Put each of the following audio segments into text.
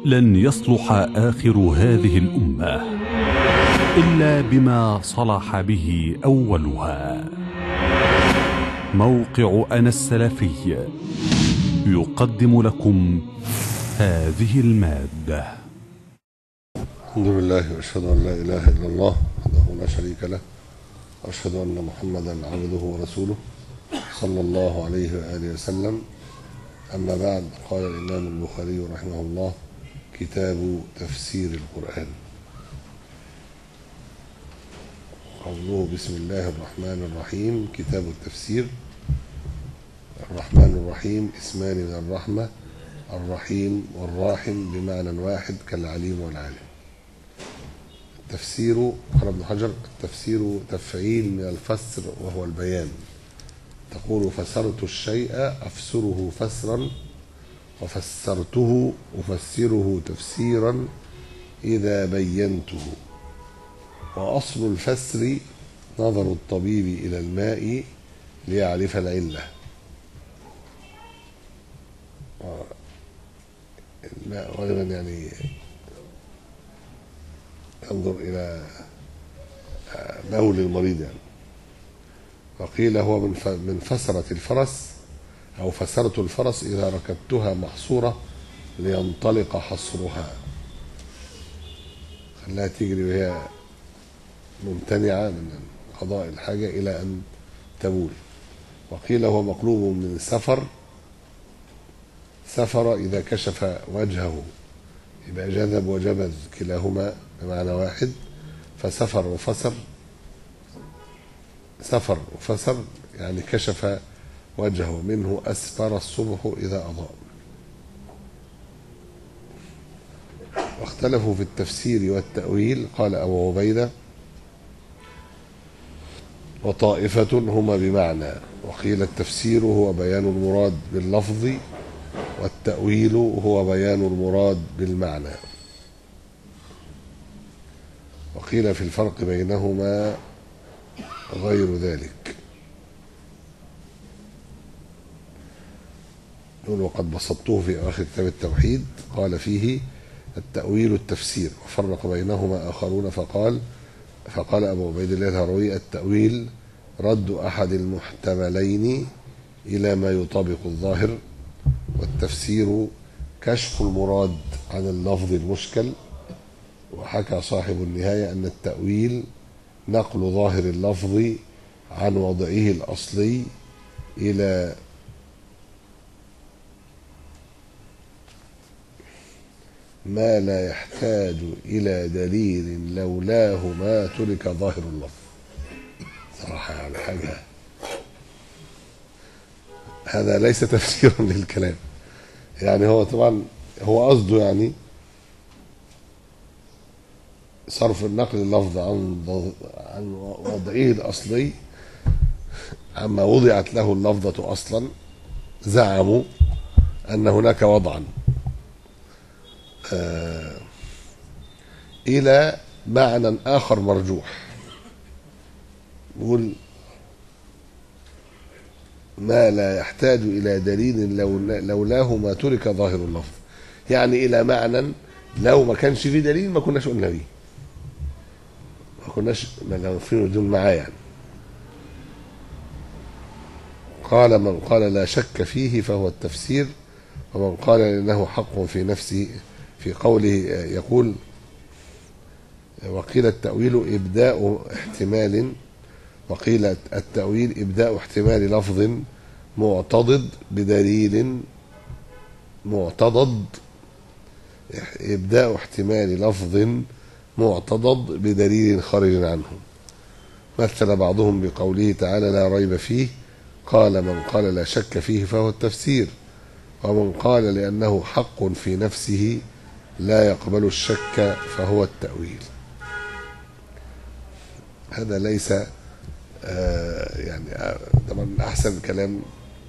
لن يصلح اخر هذه الامه الا بما صلح به اولها موقع انا السلفي يقدم لكم هذه الماده الحمد لله واشهد ان لا اله الا الله وحده لا شريك له واشهد ان محمدا عبده ورسوله صلى الله عليه واله وسلم اما بعد قال الامام البخاري رحمه الله كتاب تفسير القران قوله بسم الله الرحمن الرحيم كتاب التفسير الرحمن الرحيم اسمان من الرحمه الرحيم والراحم بمعنى واحد كالعليم والعالم التفسير قال ابن حجر التفسير تفعيل من الفسر وهو البيان تقول فسرت الشيء أفسره فسرا وفسرته أفسره تفسيرا إذا بينته وأصل الفسر نظر الطبيب إلى الماء ليعرف العلة الماء غالبا يعني ينظر إلى بول المريض يعني وقيل هو من من فسرة الفرس أو فسرت الفرس إذا ركبتها محصورة لينطلق حصرها خلاها تجري وهي ممتنعة من قضاء الحاجة إلى أن تبول وقيل هو مقلوب من سفر سفر إذا كشف وجهه يبقى جذب وجبذ كلاهما بمعنى واحد فسفر وفسر سفر وفسر يعني كشف وجهه منه أسفر الصبح إذا أضاء واختلفوا في التفسير والتأويل قال أبو عبيدة وطائفة هما بمعنى وقيل التفسير هو بيان المراد باللفظ والتأويل هو بيان المراد بالمعنى وقيل في الفرق بينهما غير ذلك يقول وقد بسطته في أواخر كتاب التوحيد قال فيه التأويل التفسير وفرق بينهما آخرون فقال فقال أبو عبيد الله الهروي التأويل رد أحد المحتملين إلى ما يطابق الظاهر والتفسير كشف المراد عن اللفظ المشكل وحكى صاحب النهاية أن التأويل نقل ظاهر اللفظ عن وضعه الأصلي إلى ما لا يحتاج إلى دليل لولاه ما ترك ظاهر اللفظ صراحة يعني حاجة هذا ليس تفسيرا للكلام يعني هو طبعا هو قصده يعني صرف النقل اللفظ عن عن وضعه الاصلي عما وضعت له اللفظة اصلا زعموا ان هناك وضعا آه الى معنى اخر مرجوح يقول ما لا يحتاج الى دليل لولاه ما ترك ظاهر اللفظ يعني الى معنى لو ما كانش فيه دليل ما كناش قلنا بيه ما كناش لو في دول معاه يعني قال من قال لا شك فيه فهو التفسير ومن قال انه حق في نفسه في قوله يقول وقيل التأويل إبداء احتمال وقيل التأويل إبداء احتمال لفظ معتضد بدليل معتضد إبداء احتمال لفظ معتضد بدليل خارج عنه مثل بعضهم بقوله تعالى لا ريب فيه قال من قال لا شك فيه فهو التفسير ومن قال لأنه حق في نفسه لا يقبل الشك فهو التأويل هذا ليس آه يعني آه طبعا أحسن كلام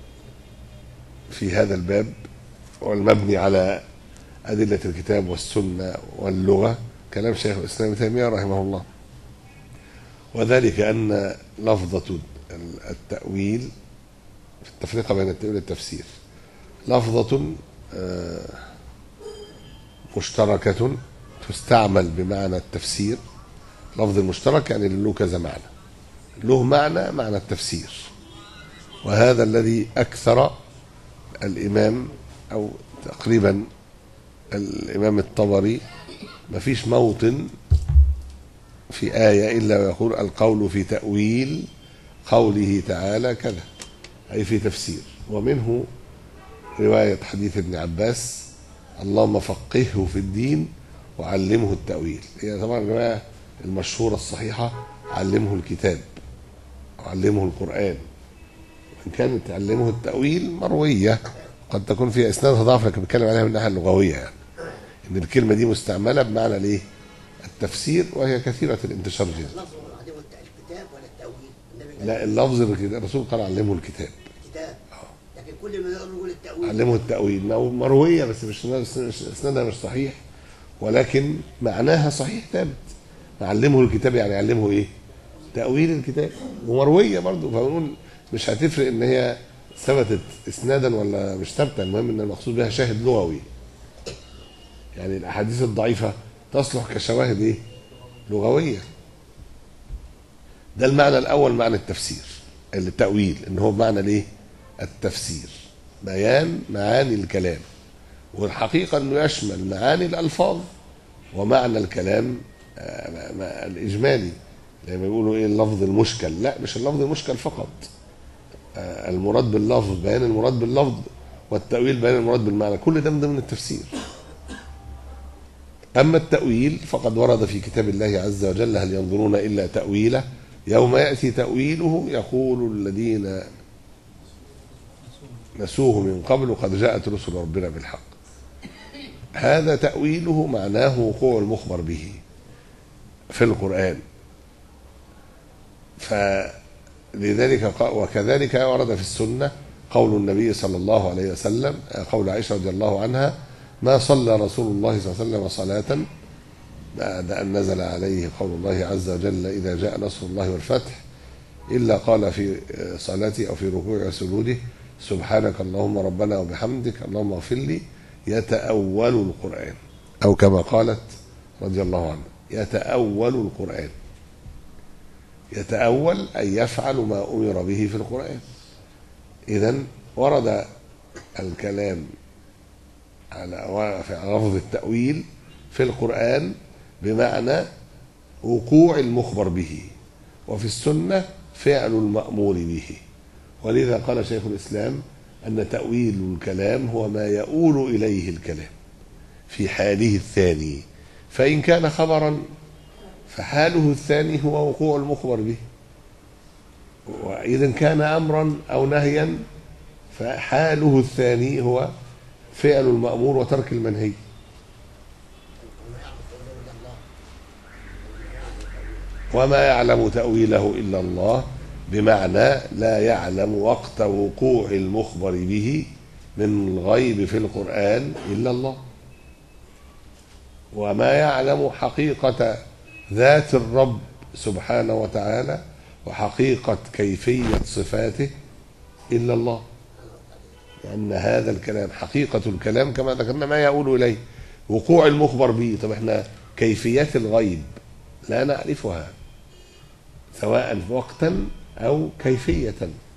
في هذا الباب والمبني على أدلة الكتاب والسنة واللغة كلام شيخ الإسلام ابن تيمية رحمه الله وذلك أن لفظة التأويل في التفرقة بين التأويل والتفسير لفظة مشتركة تستعمل بمعنى التفسير لفظ المشترك يعني له كذا معنى له معنى معنى التفسير وهذا الذي أكثر الإمام أو تقريبا الإمام الطبري ما فيش موطن في آية إلا ويقول القول في تأويل قوله تعالى كذا أي في تفسير ومنه رواية حديث ابن عباس اللهم فقهه في الدين وعلمه التأويل هي طبعا الرواية المشهورة الصحيحة علمه الكتاب وعلمه القرآن وإن كانت علمه التأويل مروية قد تكون فيها إسنادها ضعف لكن بتكلم عليها من الناحية اللغوية يعني إن الكلمة دي مستعملة بمعنى الإيه؟ التفسير وهي كثيرة الانتشار جدا لفظ علمه الكتاب ولا التأويل النبي قال لا اللفظ الكتاب- الرسول قال علمه الكتاب الكتاب لكن كل ما يقول يقول التأويل علمه التأويل مو- مروية بس مش مش- اسنادها مش صحيح ولكن معناها صحيح ثابت علمه الكتاب يعني علمه ايه؟ تأويل الكتاب ومروية برضه فبنقول مش هتفرق ان هي ثبتت اسنادا ولا مش ثابته المهم ان المقصود بها شاهد لغوي يعني الاحاديث الضعيفه تصلح كشواهد ايه؟ لغويه ده المعنى الاول معنى التفسير التأويل ان هو بمعنى الايه؟ التفسير بيان معاني الكلام والحقيقة أنه يشمل معاني الألفاظ ومعنى الكلام آه، ما- ما- الإجمالي زي ما بيقولوا إيه اللفظ المشكل لا مش اللفظ المشكل فقط آه، المراد باللفظ بيان المراد باللفظ والتأويل بيان المراد بالمعنى كل ده من ضمن التفسير أما التأويل فقد ورد في كتاب الله عز وجل هل ينظرون إلا تأويله يوم يأتي تأويله يقول الذين نسوه من قبل قد جاءت رسل ربنا بالحق هذا تأويله معناه وقوع المخبر به في القرآن فلذلك قا- وكذلك ورد في السنة قول النبي صلى الله عليه وسلم قول عائشة رضي الله عنها ما صلى رسول الله صلى الله عليه وسلم صلاة بعد أن نزل عليه قول الله عز وجل إذا جاء نصر الله والفتح إلا قال في صلاته أو في ركوع وسجوده سبحانك اللهم ربنا وبحمدك اللهم اغفر لي يتأول القرآن أو كما قالت رضي الله عنها يتأول القرآن يتأول أي يفعل ما أمر به في القرآن إذا ورد الكلام على في لفظ التأويل في القرآن بمعنى وقوع المخبر به وفي السنة فعل المأمور به ولذا قال شيخ الإسلام أن تأويل الكلام هو ما يؤول إليه الكلام في حاله الثاني فإن كان خبرا فحاله الثاني هو وقوع المخبر به وإذا كان أمرا أو نهيا فحاله الثاني هو فعل المأمور وترك المنهي وما يعلم تأويله إلا الله بمعنى لا يعلم وقت وقوع المخبر به من الغيب في القرآن إلا الله وما يعلم حقيقة ذات الرب سبحانه وتعالى وحقيقة كيفية صفاته إلا الله لأن هذا الكلام حقيقة الكلام كما ذكرنا ما يقول إليه وقوع المخبر به طب احنا كيفيات الغيب لا نعرفها سواء وقتا أو كيفية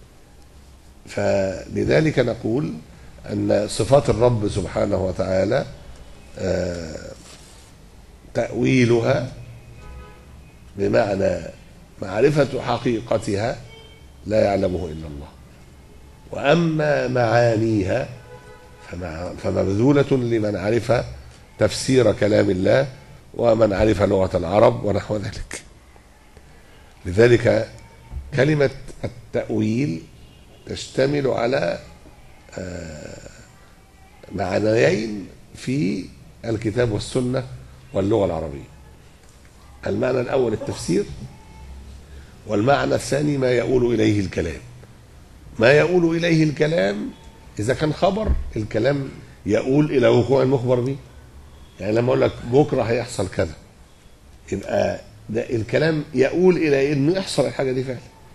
فلذلك نقول أن صفات الرب سبحانه وتعالى آه، تأويلها بمعنى معرفة حقيقتها لا يعلمه إلا الله وأما معانيها فمع- فمبذولة لمن عرف تفسير كلام الله ومن عرف لغة العرب ونحو ذلك لذلك كلمة التأويل تشتمل على آه، معنيين في الكتاب والسنة واللغة العربية المعنى الأول التفسير والمعنى الثاني ما يؤول إليه الكلام ما يؤول إليه الكلام إذا كان خبر الكلام يؤول إلى وقوع المخبر به يعني لما أقول لك بكرة هيحصل كذا يبقى ده الكلام يؤول إلى إنه يحصل الحاجة دي فعلا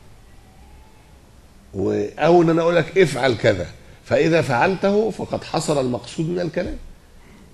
و- أو إن أنا أقول لك افعل كذا فإذا فعلته فقد حصل المقصود من الكلام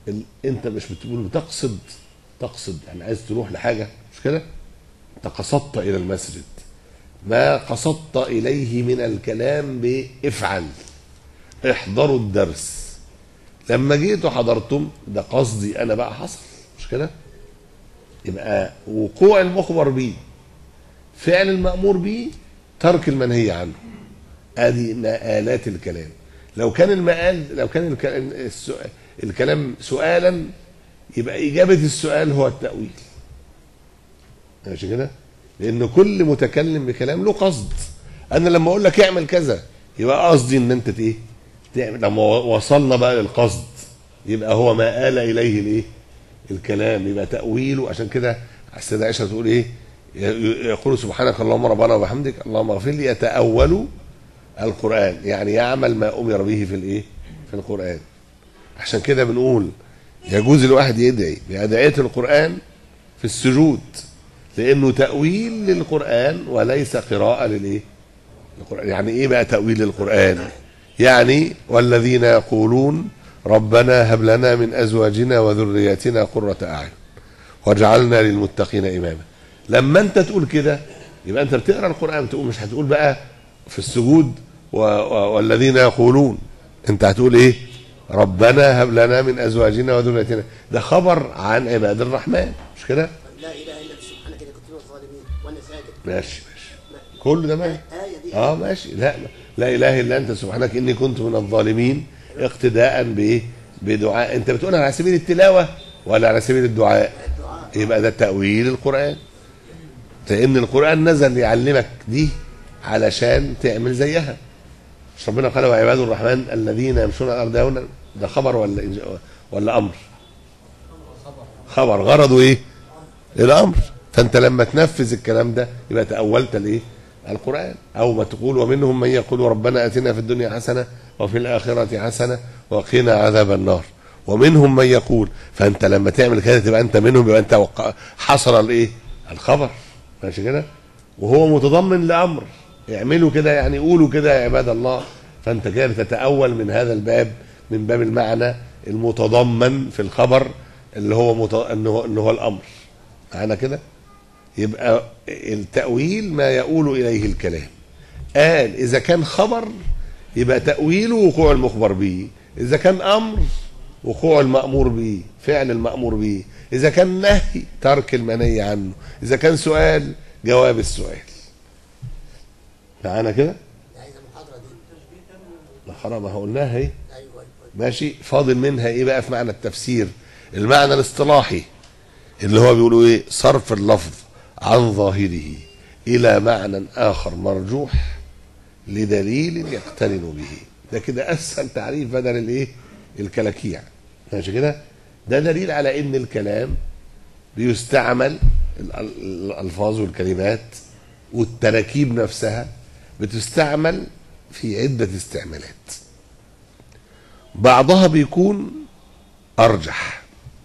ال... انت مش بتقول بتقصد تقصد يعني عايز تروح لحاجه مش كده انت قصدت الى المسجد ما قصدت اليه من الكلام بافعل احضروا الدرس لما جيت وحضرتم ده قصدي انا بقى حصل مش كده يبقى وقوع المخبر به فعل المأمور به ترك المنهي عنه ادي مآلات الكلام لو كان المآل لو كان الكلام, السؤال الكلام سؤالا يبقى إجابة السؤال هو التأويل ماشي كده لأن كل متكلم بكلام له قصد أنا لما أقول لك اعمل كذا يبقى قصدي إن أنت إيه تعمل لما وصلنا بقى للقصد يبقى هو ما آل إليه الإيه الكلام يبقى تأويله عشان كده السيدة عائشة تقول إيه يقول سبحانك اللهم ربنا وبحمدك اللهم اغفر لي يتأول القرآن يعني يعمل ما أمر به في الإيه في القرآن عشان كده بنقول يجوز الواحد يدعي بأدعية القرآن في السجود لأنه تأويل للقرآن وليس قراءة للإيه القرآن يعني إيه بقى تأويل للقرآن يعني والذين يقولون ربنا هب لنا من أزواجنا وذرياتنا قرة أعين واجعلنا للمتقين إماما لما أنت تقول كده يبقى أنت بتقرأ القرآن تقول مش هتقول بقى في السجود و... و... والذين يقولون أنت هتقول إيه ربنا هب لنا من أزواجنا وذرياتنا ده خبر عن عباد الرحمن مش كده لا اله الا انت سبحانك اني كنت من الظالمين وانا ساجد ماشي ماشي كل ده ماشي آية دي اه ماشي لا لا اله الا انت سبحانك اني كنت من الظالمين اقتداء بايه بدعاء انت بتقولها على سبيل التلاوه ولا على سبيل الدعاء يبقى ده تاويل القران لان القران نزل يعلمك دي علشان تعمل زيها مش ربنا قال وعباد الرحمن الذين يمشون على الارض هونا ده خبر ولا إنج... ولا امر خبر غرضه ايه الامر فانت لما تنفذ الكلام ده يبقى تاولت الايه القران او ما تقول ومنهم من يقول ربنا اتنا في الدنيا حسنه وفي الاخره حسنه وقنا عذاب النار ومنهم من يقول فانت لما تعمل كده تبقى انت منهم يبقى انت وق- حصل الايه الخبر ماشي كده وهو متضمن لامر اعملوا كده يعني قولوا كده يا عباد الله فانت كده بتتاول من هذا الباب من باب المعنى المتضمن في الخبر اللي هو مت... انه هو- انه هو الامر معانا كده يبقى التأويل ما يؤول إليه الكلام قال إذا كان خبر يبقى تأويله وقوع المخبر به إذا كان أمر وقوع المأمور به فعل المأمور به إذا كان نهي ترك المنهي عنه إذا كان سؤال جواب السؤال معانا كده عايزه المحاضره دي ما خلاص ما قلناها اهي ايوه ايوه ماشي فاضل منها ايه بقى في معنى التفسير المعنى الاصطلاحي اللي هو بيقولوا ايه صرف اللفظ عن ظاهره الى معنى اخر مرجوح لدليل يقترن به ده كده اسهل تعريف بدل الايه الكلاكيع ماشي كده ده دليل على ان الكلام بيستعمل ال- ال- الالفاظ والكلمات والتراكيب نفسها بتستعمل في عده استعمالات بعضها بيكون ارجح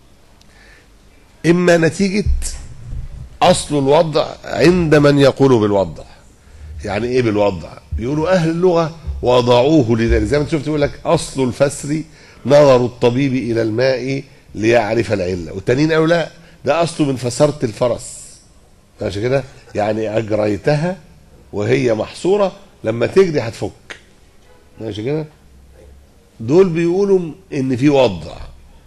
اما نتيجه اصل الوضع عند من يقول بالوضع يعني ايه بالوضع بيقولوا اهل اللغه وضعوه لذلك زي ما انت شفت يقول لك اصل الفسر نظر الطبيب الى الماء ليعرف العله والتانيين قالوا لا ده اصله من فسرت الفرس ماشي كده يعني اجريتها وهي محصوره لما تجري هتفك ماشي كده دول بيقولوا ان في وضع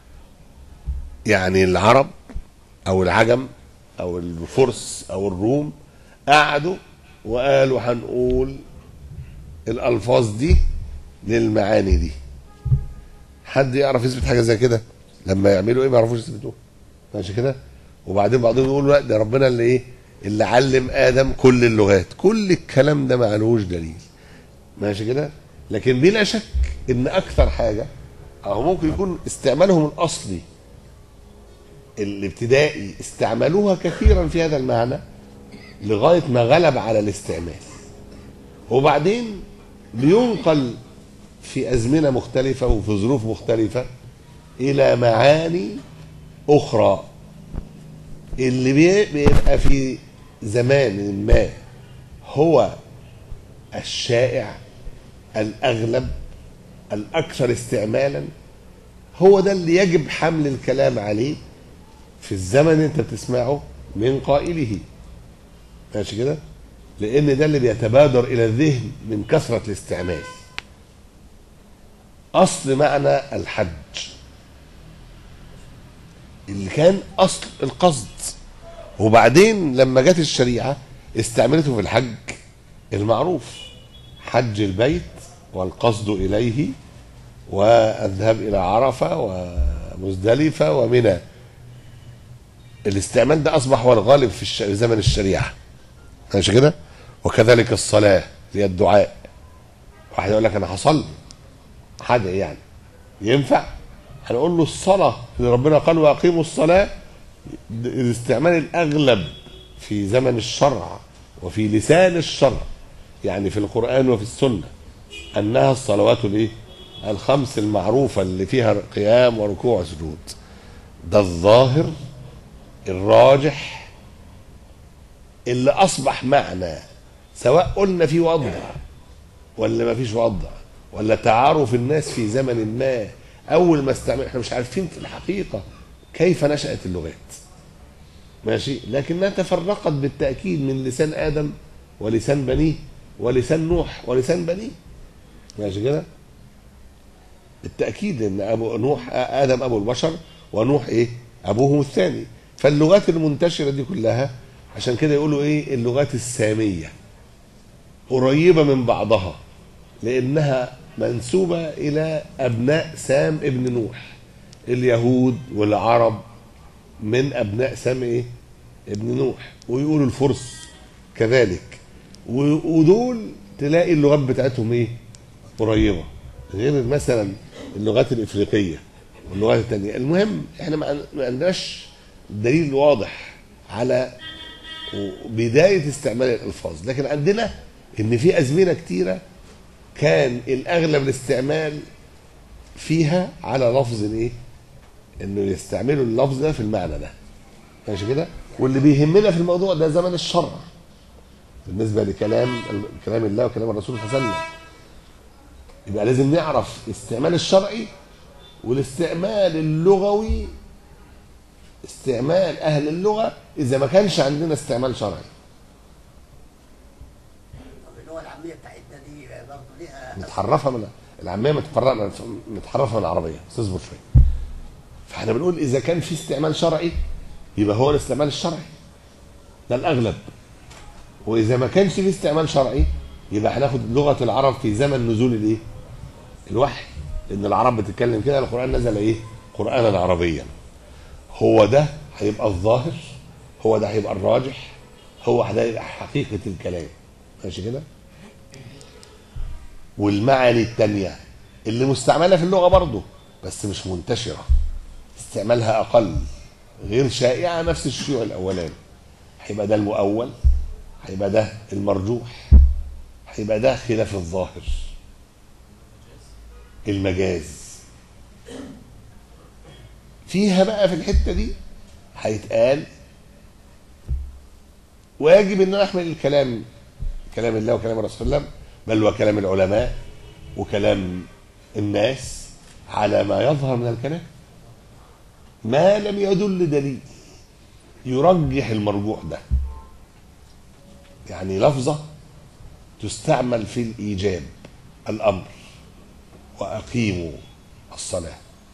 يعني العرب او العجم او الفرس او الروم قعدوا وقالوا هنقول الالفاظ دي للمعاني دي حد يعرف يثبت حاجه زي كده لما يعملوا ايه ما يعرفوش يثبتوها ماشي كده وبعدين بعضهم يقولوا لا ده ربنا اللي ايه اللي علم ادم كل اللغات كل الكلام ده ما لهوش دليل ماشي كده لكن بلا شك ان اكثر حاجه او ممكن يكون استعمالهم الاصلي الابتدائي استعملوها كثيرا في هذا المعنى لغايه ما غلب على الاستعمال وبعدين بينقل في ازمنه مختلفه وفي ظروف مختلفه الى معاني اخرى اللي بي- بيبقى في زمان ما هو الشائع الاغلب الاكثر استعمالا هو ده اللي يجب حمل الكلام عليه في الزمن اللي انت بتسمعه من قائله ماشي كده لان ده اللي بيتبادر الى الذهن من كثره الاستعمال اصل معنى الحج اللي كان اصل القصد وبعدين لما جت الشريعه استعملته في الحج المعروف حج البيت والقصد اليه والذهاب الى عرفه ومزدلفه ومنى الاستعمال ده اصبح هو الغالب في الش- زمن الشريعه ماشي كده وكذلك الصلاه هي الدعاء واحد يقول لك انا هصلي حاجه يعني ينفع هنقول له الصلاه اللي ربنا قال واقيموا الصلاه د- الاستعمال الاغلب في زمن الشرع وفي لسان الشرع يعني في القران وفي السنه انها الصلوات الايه الخمس المعروفه اللي فيها قيام وركوع وسجود ده الظاهر الراجح اللي اصبح معنى سواء قلنا في وضع ولا ما فيش وضع ولا تعارف الناس في زمن ما اول ما استعمل احنا مش عارفين في الحقيقه كيف نشات اللغات ماشي لكنها تفرقت بالتاكيد من لسان ادم ولسان بنيه ولسان نوح ولسان بنيه ماشي كده بالتاكيد ان ابو نوح ادم ابو البشر ونوح ايه ابوهم الثاني فاللغات المنتشره دي كلها عشان كده يقولوا ايه اللغات الساميه قريبه من بعضها لانها منسوبه الى ابناء سام ابن نوح اليهود والعرب من ابناء سام ايه ابن نوح ويقولوا الفرس كذلك و- ودول تلاقي اللغات بتاعتهم ايه قريبه غير مثلا اللغات الافريقيه واللغات التانية المهم احنا ما عن- ما عندناش دليل واضح على بدايه استعمال الالفاظ لكن عندنا ان في ازمنه كتيره كان الاغلب الاستعمال فيها على لفظ ايه انه يستعملوا اللفظ ده في المعنى ده ماشي كده واللي بيهمنا في الموضوع ده زمن الشرع بالنسبه لكلام كلام الله وكلام الرسول صلى الله عليه وسلم يبقى لازم نعرف الاستعمال الشرعي والاستعمال اللغوي استعمال اهل اللغه اذا ما كانش عندنا استعمال شرعي طب اللغه العاميه بتاعتنا دي برضه ليها متحرفه من العاميه متفرقه متحرفه من العربيه بس اصبر شويه فاحنا بنقول اذا كان في استعمال شرعي يبقى هو الاستعمال الشرعي ده الاغلب واذا ما كانش في استعمال شرعي يبقى هناخد لغه العرب في زمن نزول الايه الوحي ان العرب بتتكلم كده القران نزل ايه قرانا عربيا هو ده هيبقى الظاهر هو ده هيبقى الراجح هو ده هيبقى حقيقه الكلام ماشي كده والمعاني التانية اللي مستعملة في اللغة برضه بس مش منتشرة استعمالها أقل غير شائعة نفس الشيوع الأولاني هيبقى ده المؤول هيبقى ده المرجوح هيبقى ده خلاف الظاهر المجاز فيها بقى في الحتة دي هيتقال واجب ان انا احمل الكلام كلام الله وكلام الرسول صلى الله عليه وسلم بل وكلام العلماء وكلام الناس على ما يظهر من الكلام ما لم يدل دليل يرجح المرجوح ده يعني لفظة تستعمل في الإيجاب الأمر وأقيموا الصلاة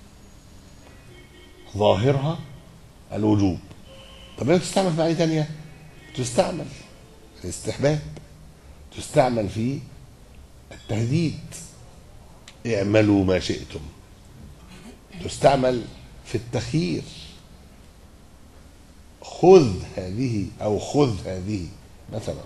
ظاهرها الوجوب طب هي تستعمل في معاني تانية تستعمل في الاستحباب تستعمل في التهديد اعملوا ما شئتم تستعمل في التخيير خذ هذه او خذ هذه مثلا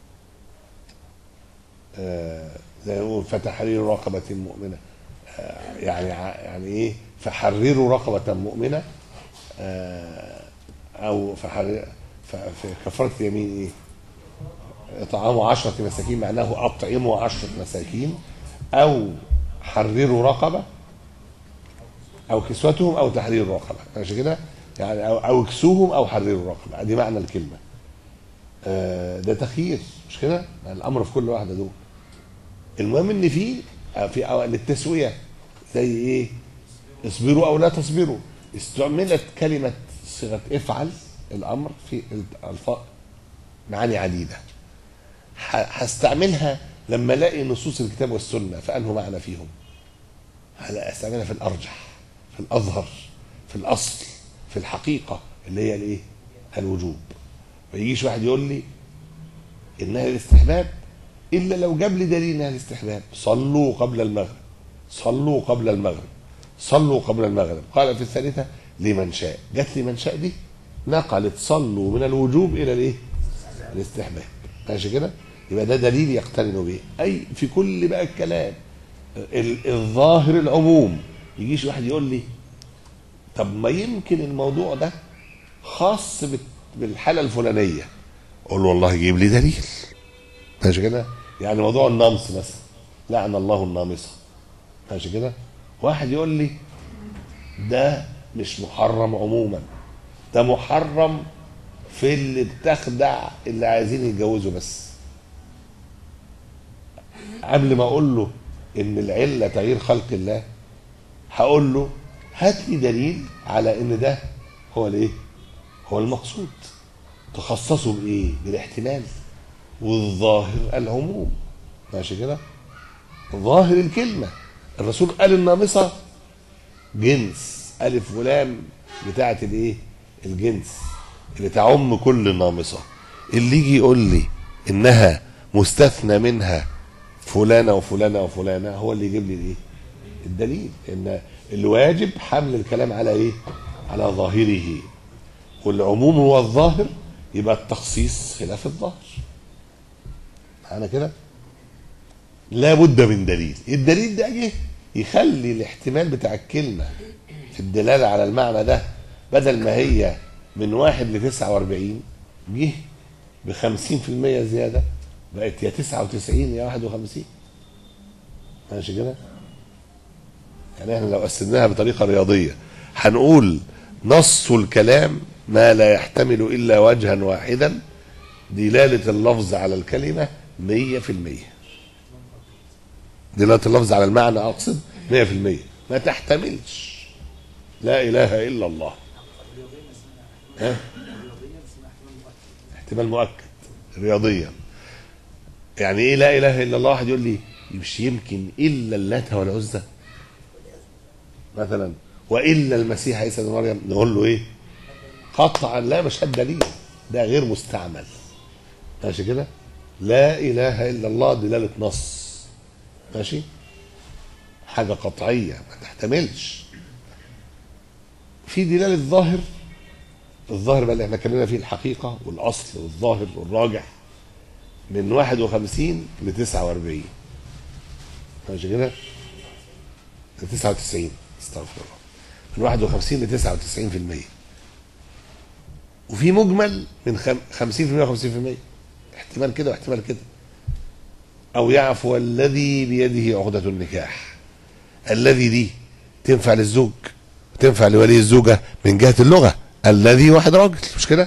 آه زي ما يقول فتحرير رقبة مؤمنة آه يعني ع- يعني ايه فحرروا رقبة مؤمنة آه او فحرر ف- في كفارة يمين ايه إطعام عشرة مساكين معناه أطعموا عشرة مساكين أو حرروا رقبة أو كسوتهم أو تحرير رقبة ماشي كده يعني أو, أو اكسوهم أو حرروا رقبة دي معنى الكلمة آه، ده تخيير مش كده الأمر في كل واحدة دول المهم إن في في أو- للتسوية زي إيه اصبروا او لا تصبروا استعملت كلمه صيغه افعل الامر في الفاظ معاني عديده ح- هستعملها لما الاقي نصوص الكتاب والسنه فانه معنى فيهم هلا استعملها في الارجح في الاظهر في الاصل في الحقيقه اللي هي الايه الوجوب ما يجيش واحد يقول لي انها الاستحباب الا لو جاب لي دليل انها الاستحباب صلوا قبل المغرب صلوا قبل المغرب صلوا قبل المغرب قال في الثالثه لمن شاء جت لي من شاء دي نقلت صلوا من الوجوب الى الايه الاستحباب ماشي كده يبقى ده دليل يقترن به اي في كل بقى الكلام ال- الظاهر العموم يجيش واحد يقول لي طب ما يمكن الموضوع ده خاص بت- بالحاله الفلانيه اقول له والله جيب لي دليل ماشي كده يعني موضوع النمص مثلا لعن الله النامصه ماشي كده واحد يقول لي ده مش محرم عموما ده محرم في اللي بتخدع اللي عايزين يتجوزوا بس قبل ما اقول له ان العله تغيير خلق الله هقول له هات لي دليل على ان ده هو الايه هو المقصود تخصصوا بايه بالاحتمال والظاهر العموم ماشي كده ظاهر الكلمه الرسول قال النامصه جنس الف ولام بتاعه الايه الجنس اللي تعم كل نامصه اللي يجي يقول لي انها مستثنى منها فلانه وفلانه وفلانه هو اللي يجيب لي الايه الدليل ان الواجب حمل الكلام على ايه على ظاهره والعموم هو الظاهر يبقى التخصيص خلاف الظاهر معانا كده لا بد من دليل الدليل ده جه يخلي الاحتمال بتاع الكلمة في الدلالة على المعنى ده بدل ما هي من واحد ل 49 جه ب 50% زيادة بقت يا 99 يا 51 ماشي كده؟ يعني احنا لو قسمناها بطريقة رياضية هنقول نص الكلام ما لا يحتمل إلا وجها واحدا دلالة اللفظ على الكلمة 100% دلالة اللفظ على المعنى أقصد 100% ما تحتملش لا إله إلا الله ها؟ احتمال مؤكد رياضيا يعني ايه لا اله الا الله واحد يقول لي مش يمكن الا اللات والعزى مثلا والا المسيح عيسى ابن مريم نقول له ايه قطعا لا مش الدليل ده غير مستعمل ماشي كده لا اله الا الله دلاله نص ماشي حاجه قطعيه ما تحتملش في دلاله ظاهر الظاهر بقى اللي احنا اتكلمنا فيه الحقيقه والاصل والظاهر والراجح من 51 ل 49 ماشي كده ل 99 استغفر الله من 51 ل 99 في المية وفي مجمل من خم- 50 في المية و 50 في المية احتمال كده واحتمال كده او يعفو الذي بيده عقدة النكاح الذي دي تنفع للزوج وتنفع لولي الزوجة من جهة اللغة الذي واحد راجل مش كده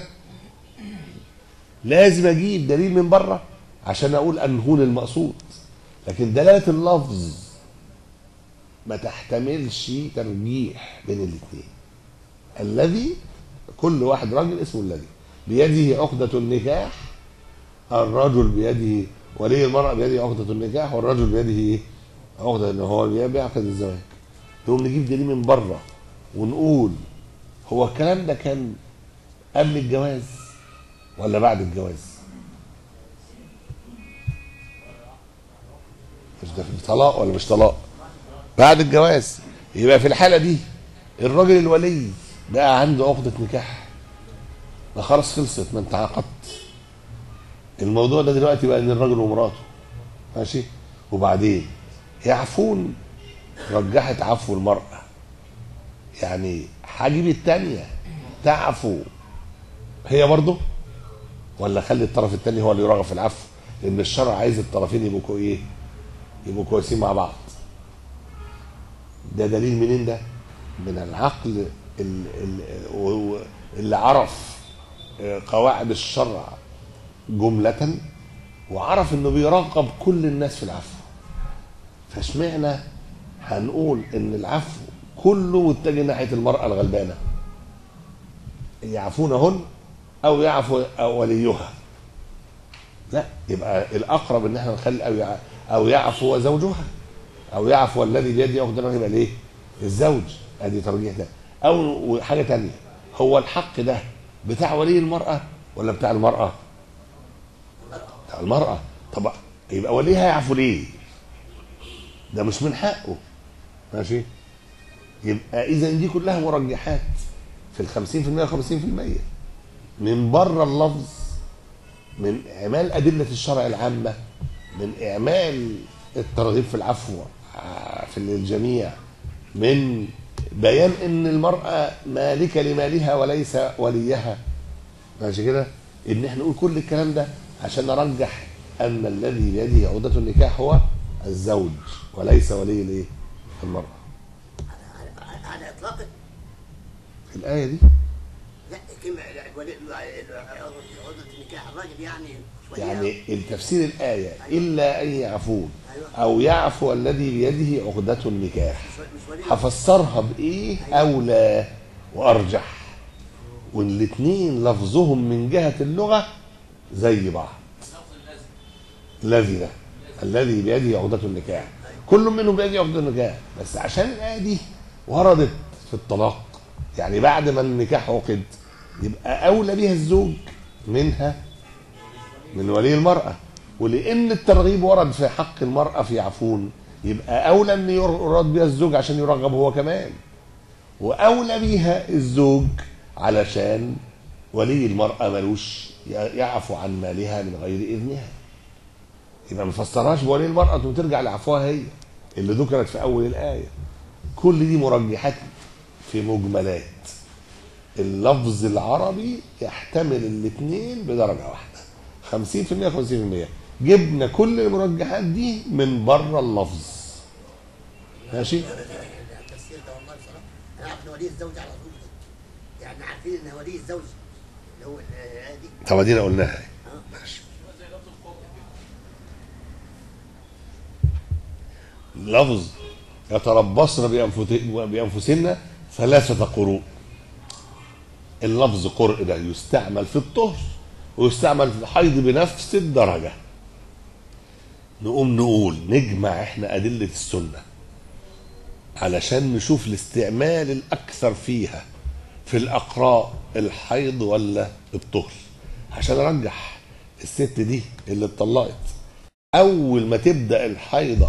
لازم اجيب دليل من بره عشان اقول انهون المقصود لكن دلاله اللفظ ما تحتملش ترجيح بين الاثنين الذي كل واحد راجل اسمه الذي بيده عقدة النكاح الرجل بيده ولي المرأة بيده عقدة النكاح والرجل بيده ايه؟ عقدة ان هو بيعقد الزواج نقوم نجيب دليل من بره ونقول هو الكلام ده كان قبل الجواز ولا بعد الجواز مش ده في طلاق ولا مش طلاق بعد الجواز يبقى في الحالة دي الراجل الولي بقى عنده عقدة نكاح ما خلاص خلصت ما انت عقدت الموضوع ده دلوقتي بقى ان الراجل ومراته ماشي وبعدين يعفون رجحت عفو المرأة يعني هجيب التانية تعفو هي برضه ولا خلي الطرف الثاني هو اللي يرغب في العفو لان الشرع عايز الطرفين يبقوا كو- ايه يبقوا كويسين مع بعض ده دليل منين ده من العقل ال- ال- و- و- اللي عرف آه، قواعد الشرع جملة وعرف انه بيرغب كل الناس في العفو فاشمعنى هنقول ان العفو كله متجه ناحيه المراه الغلبانه يعفونهن او يعفو أو وليها لا يبقى الاقرب ان احنا نخلي او يع- او يعفو زوجها او يعفو الذي بيده عقدة يبقى ليه؟ الزوج ادي ترجيح ده او حاجه تانية هو الحق ده بتاع ولي المراه ولا بتاع المراه؟ بتاع المراه طب يبقى وليها يعفو ليه؟ ده مش من حقه ماشي؟ يبقى اذا دي كلها مرجحات في ال 50% و 50% من بره اللفظ من اعمال ادله الشرع العامه من اعمال الترغيب في العفو ع- في الجميع من بيان ان المراه مالكه لمالها وليس وليها ماشي كده ان احنا نقول كل الكلام ده عشان نرجح ان الذي بيده عقده النكاح هو الزوج وليس ولي الايه المراه على- على- على اطلاق الايه دي لا كلمه ولي- عقدة النكاح الراجل يعني شويه يعني التفسير الآية إلا أن يعفون أيوة. أو يعفو الذي بيده عقدة النكاح مش مش ولي هفسرها بإيه أولى وأرجح والاتنين لفظهم من جهة اللغة زي بعض الذي ده الذي بيده عقدة النكاح كل منهم بيده عقدة النكاح بس عشان الآية دي وردت في الطلاق يعني بعد ما النكاح عقد يبقى أولى بها الزوج منها من ولي المرأة ولأن الترغيب ورد في حق المرأة في عفون يبقى أولى أن يراد بها الزوج عشان يرغب هو كمان وأولى بها الزوج علشان ولي المرأة ملوش يعفو عن مالها من غير إذنها يبقى ما فسرهاش بولي المرأة ثم ترجع لعفوها هي اللي ذكرت في أول الآية كل دي مرجحات في مجملات اللفظ العربي يحتمل الاثنين بدرجة واحدة 50% 50% جبنا كل المرجحات دي من بره اللفظ ماشي التفسير ده والله بصراحه انا عارف ان ولي الزوج على طول كده يعني عارفين ان ولي الزوج اللي هو الايه دي طب ادينا قلناها اهي. ماشي لفظ يتربصن بأنفت- بأنفسهن ثلاثة قروء اللفظ قرء ده يستعمل في الطهر ويستعمل في الحيض بنفس الدرجة نقوم نقول نجمع احنا أدلة السنة علشان نشوف الاستعمال الأكثر فيها في الأقراء الحيض ولا الطهر عشان أرجح الست دي اللي اتطلقت أول ما تبدأ الحيضة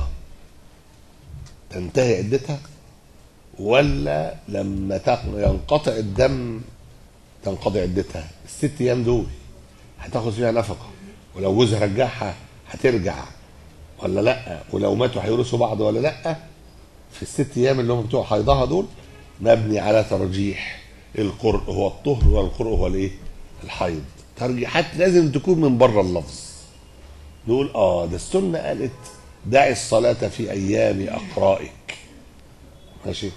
تنتهي عدتها ولا لما تق- ينقطع الدم تنقضي عدتها الست ايام دول هتاخد فيها نفقه ولو جوزها رجعها هترجع ولا لا ولو ماتوا هيورثوا بعض ولا لا في الست ايام اللي هم بتوع حيضها دول مبني على ترجيح القرء هو الطهر والقرء هو الايه الحيض ترجيحات لازم تكون من بره اللفظ نقول اه ده السنه قالت دعي الصلاه في ايام اقرائك ماشي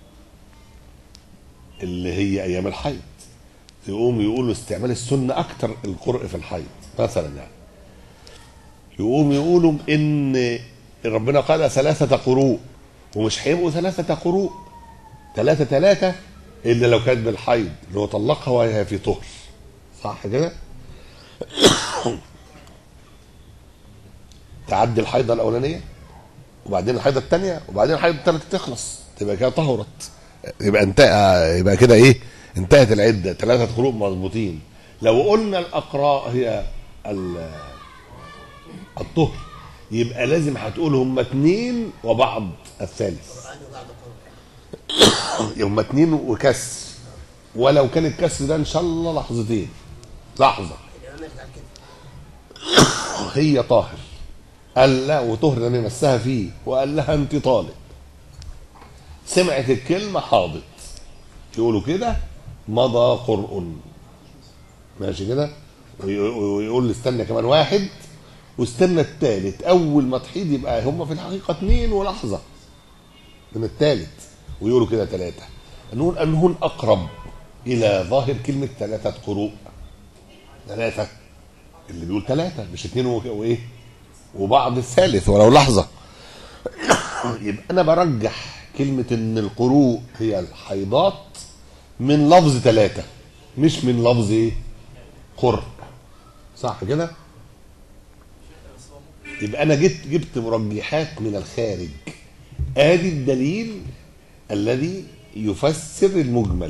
اللي هي ايام الحيض يقوم يقولوا استعمال السنه اكتر القرء في الحيض مثلا يعني يقوم يقولوا ان ربنا قال ثلاثه قروء ومش هيبقوا ثلاثه قروء ثلاثه ثلاثه الا لو كانت بالحيض اللي هو طلقها وهي في طهر صح كده؟ تعدي الحيضه الاولانيه وبعدين الحيضه الثانيه وبعدين الحيضه الثالثه تخلص تبقى كده طهرت يبقى انتهى يبقى كده ايه انتهت العده ثلاثه قروء مظبوطين لو قلنا الاقراء هي ال- الطهر يبقى لازم هتقول هم اثنين وبعض الثالث القران وبعض القران هم اتنين وكسر ولو كان الكسر ده ان شاء الله لحظتين لحظه الامام قال كده هي طاهر قال لا وطهر لم يمسها فيه وقال لها انت طالب سمعت الكلمه حاضت يقولوا كده مضى قرء ماشي كده وي- ويقول استنى كمان واحد واستنى الثالث اول ما تحيض يبقى هم في الحقيقه اثنين ولحظه من الثالث ويقولوا كده ثلاثه نقول انهن اقرب الى ظاهر كلمه ثلاثه قروء ثلاثه اللي بيقول ثلاثة مش اتنين و- وايه وبعض الثالث ولو لحظة يبقى أنا برجح كلمة إن القروء هي الحيضات من لفظ ثلاثة مش من لفظ إيه؟ قرء صح كده؟ يبقى أنا جبت جبت مرجحات من الخارج آدي الدليل الذي يفسر المجمل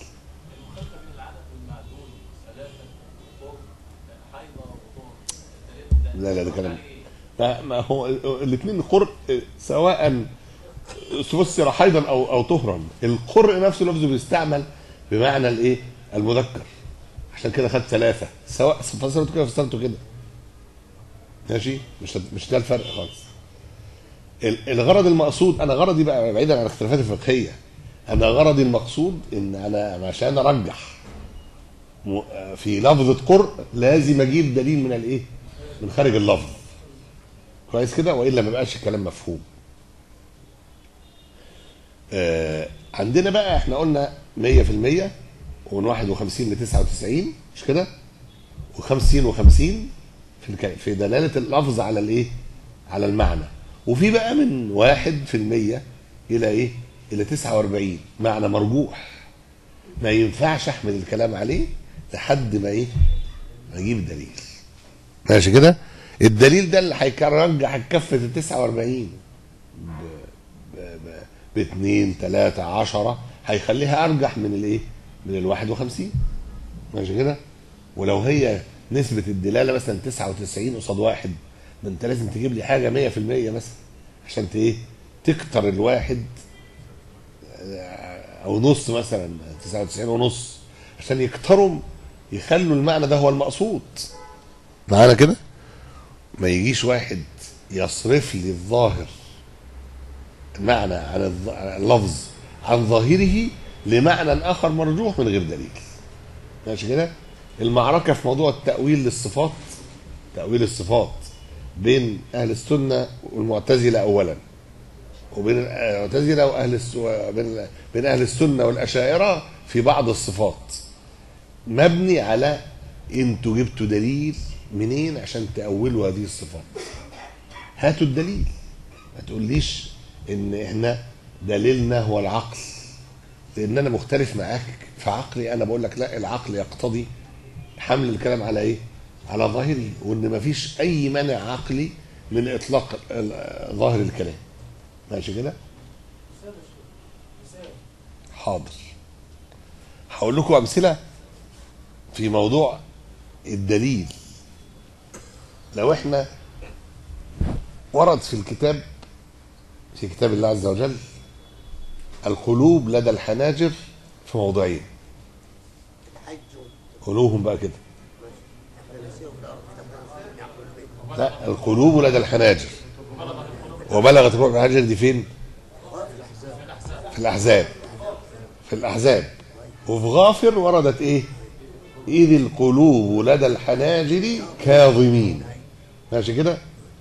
لا لا ده كلام ما, ما هو الاثنين قرء سواء فسر حيضا او او طهرا القرء نفسه لفظه بيستعمل بمعنى الايه المذكر عشان كده خد ثلاثه سواء فسرته كده فسرته كده ماشي مش مش ده الفرق خالص ال- الغرض المقصود انا غرضي بقى بعيدا عن الاختلافات الفقهيه انا غرضي المقصود ان انا عشان ارجح م- في لفظه قرء لازم اجيب دليل من الايه من خارج اللفظ كويس كده والا ما بقاش الكلام مفهوم آه عندنا بقى احنا قلنا 100% ومن 51 ل 99 مش كده و50 و50 في الك- في دلاله اللفظ على الايه على المعنى وفي بقى من 1% الى ايه الى 49 معنى مرجوح ما ينفعش احمل الكلام عليه لحد ما ايه ما اجيب دليل ماشي كده الدليل ده اللي هيرجح الكفه ال 49 ب 2 3 10 هيخليها ارجح من الايه؟ من ال 51 ماشي كده؟ ولو هي نسبة الدلالة مثلا 99 قصاد واحد ما انت لازم تجيب لي حاجة 100% مثلا عشان ت- ايه؟ تكتر الواحد آه، او نص مثلا 99 ونص عشان يكتروا يخلوا المعنى ده هو المقصود معانا كده؟ ما يجيش واحد يصرف لي الظاهر معنى عن الظ- عن اللفظ عن ظاهره لمعنى اخر مرجوح من غير دليل ماشي كده المعركه في موضوع التاويل للصفات تاويل الصفات بين اهل السنه والمعتزله اولا وبين المعتزله واهل الس... بين بين اهل السنه والاشاعره في بعض الصفات مبني على انتوا جبتوا دليل منين عشان تأولوا هذه الصفات هاتوا الدليل ما تقوليش ان احنا دليلنا هو العقل لان انا مختلف معاك في عقلي انا بقول لك لا العقل يقتضي حمل الكلام على ايه على ظاهره وان ما فيش اي مانع عقلي من اطلاق ال- ظاهر الكلام ماشي كده حاضر هقول لكم امثله في موضوع الدليل لو احنا ورد في الكتاب في كتاب الله عز وجل القلوب لدى الحناجر في موضعين الحج قلوبهم بقى كده والنسيء في الارض تبقى يعقل به لا القلوب لدى الحناجر وبلغت الروح الحناجر دي فين في الاحزاب في الاحزاب وفي غافر وردت ايه اذ القلوب لدى الحناجر كاظمين ماشي كده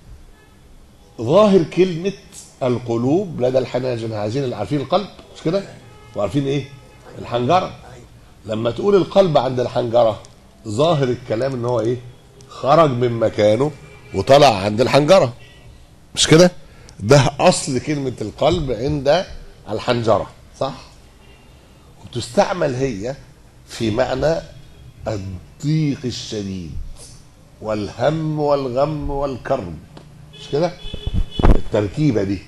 ظاهر كلمة القلوب لدى الحناجر عايزين عارفين القلب مش كده وعارفين ايه الحنجرة لما تقول القلب عند الحنجرة ظاهر الكلام ان هو ايه خرج من مكانه وطلع عند الحنجرة مش كده ده اصل كلمة القلب عند الحنجرة صح وتستعمل هي في معنى الضيق الشديد والهم والغم والكرب مش كده التركيبة دي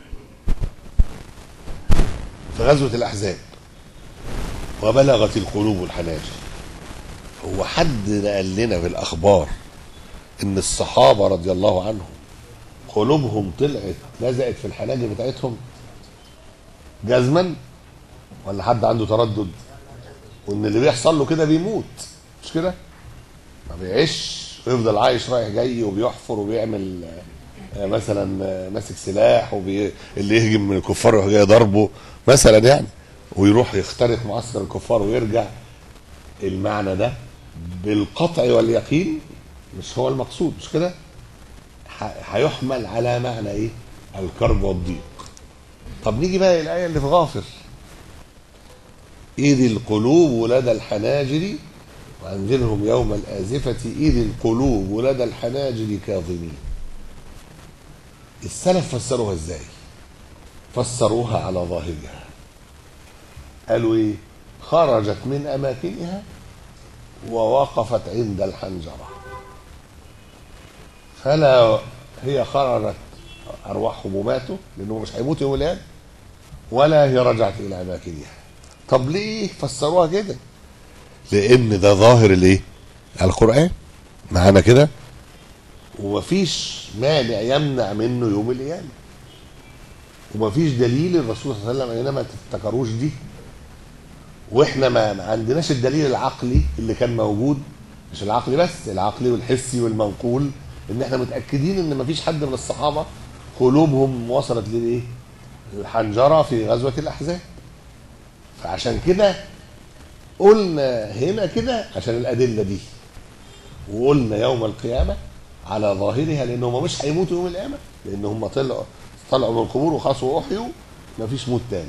في غزوة الأحزاب وبلغت القلوب الحناجر هو حد نقل لنا في الأخبار إن الصحابة رضي الله عنهم قلوبهم طلعت لزقت في الحناجر بتاعتهم جزما ولا حد عنده تردد وإن اللي بيحصل له كده بيموت مش كده ما بيعيش ويفضل عايش رايح جاي وبيحفر وبيعمل آه، مثلا آه، ماسك سلاح وبي... اللي يهجم من الكفار يروح جاي ضربه مثلا يعني ويروح يخترق معسكر الكفار ويرجع المعنى ده بالقطع واليقين مش هو المقصود مش كده ح- هيحمل على معنى ايه الكرب والضيق طب نيجي بقى الآية اللي في غافر إذ القلوب لدى الحناجر وأنذرهم يوم الآزفة إذ القلوب لدى الحناجر كاظمين السلف فسروها ازاي فسروها على ظاهرها قالوا ايه خرجت من اماكنها ووقفت عند الحنجره فلا هي خرجت ارواحهم وماتوا لانهم مش هيموتوا يوم القيامه ولا هي رجعت الى اماكنها طب ليه فسروها كده لان ده ظاهر الايه القران معانا كده ومفيش مانع يمنع منه يوم القيامه ومفيش دليل الرسول صلى الله عليه وسلم هنا ما تفتكروش دي واحنا ما ما عندناش الدليل العقلي اللي كان موجود مش العقلي بس العقلي والحسي والمنقول ان احنا متاكدين ان مفيش حد من الصحابه قلوبهم وصلت للايه؟ الحنجره في غزوه الاحزاب فعشان كده قلنا هنا كده عشان الادله دي وقلنا يوم القيامه على ظاهرها لان هم مش هيموتوا يوم القيامه لان هم طلعوا طلعوا من القبور وخلاص واحيوا مفيش موت تاني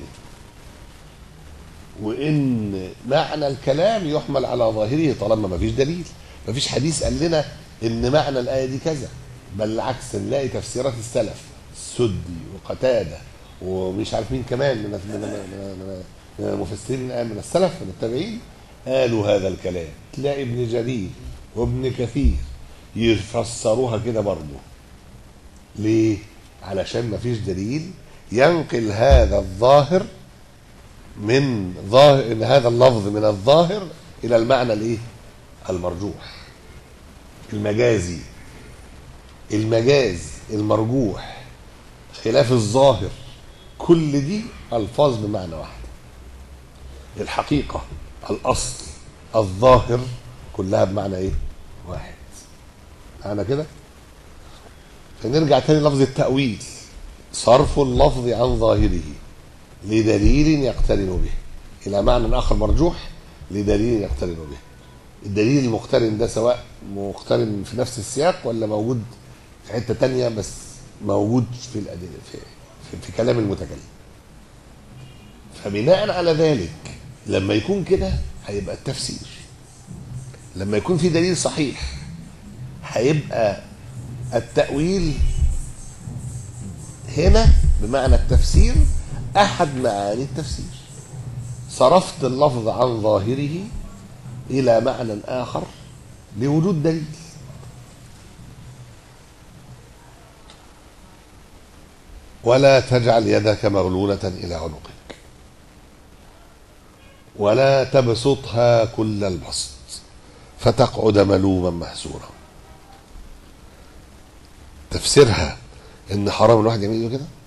وان معنى الكلام يحمل على ظاهره طالما مفيش دليل مفيش حديث قال لنا ان معنى الايه دي كذا بل العكس نلاقي تفسيرات السلف السدي وقتاده ومش عارف مين كمان من من من- من المفسرين من السلف من التابعين قالوا هذا الكلام تلاقي ابن جرير وابن كثير يفسروها كده برضه ليه؟ علشان مفيش دليل ينقل هذا الظاهر من ظاهر إن هذا اللفظ من الظاهر الى المعنى الايه؟ المرجوح المجازي المجاز المرجوح خلاف الظاهر كل دي الفاظ بمعنى واحد الحقيقه الاصل الظاهر كلها بمعنى ايه؟ واحد معنى كده؟ فنرجع تاني لفظ التأويل صرف اللفظ عن ظاهره لدليل يقترن به إلى معنى آخر مرجوح لدليل يقترن به الدليل المقترن ده سواء مقترن في نفس السياق ولا موجود في حتة تانية بس موجود في الأدلة في, في, في كلام المتكلم فبناء على ذلك لما يكون كده هيبقى التفسير لما يكون في دليل صحيح هيبقى التأويل هنا بمعنى التفسير أحد معاني التفسير صرفت اللفظ عن ظاهره إلى معنى آخر لوجود دليل ولا تجعل يدك مغلولة إلى عنقك ولا تبسطها كل البسط فتقعد ملوما محسورا تفسيرها ان حرام الواحد يعمل ايده كده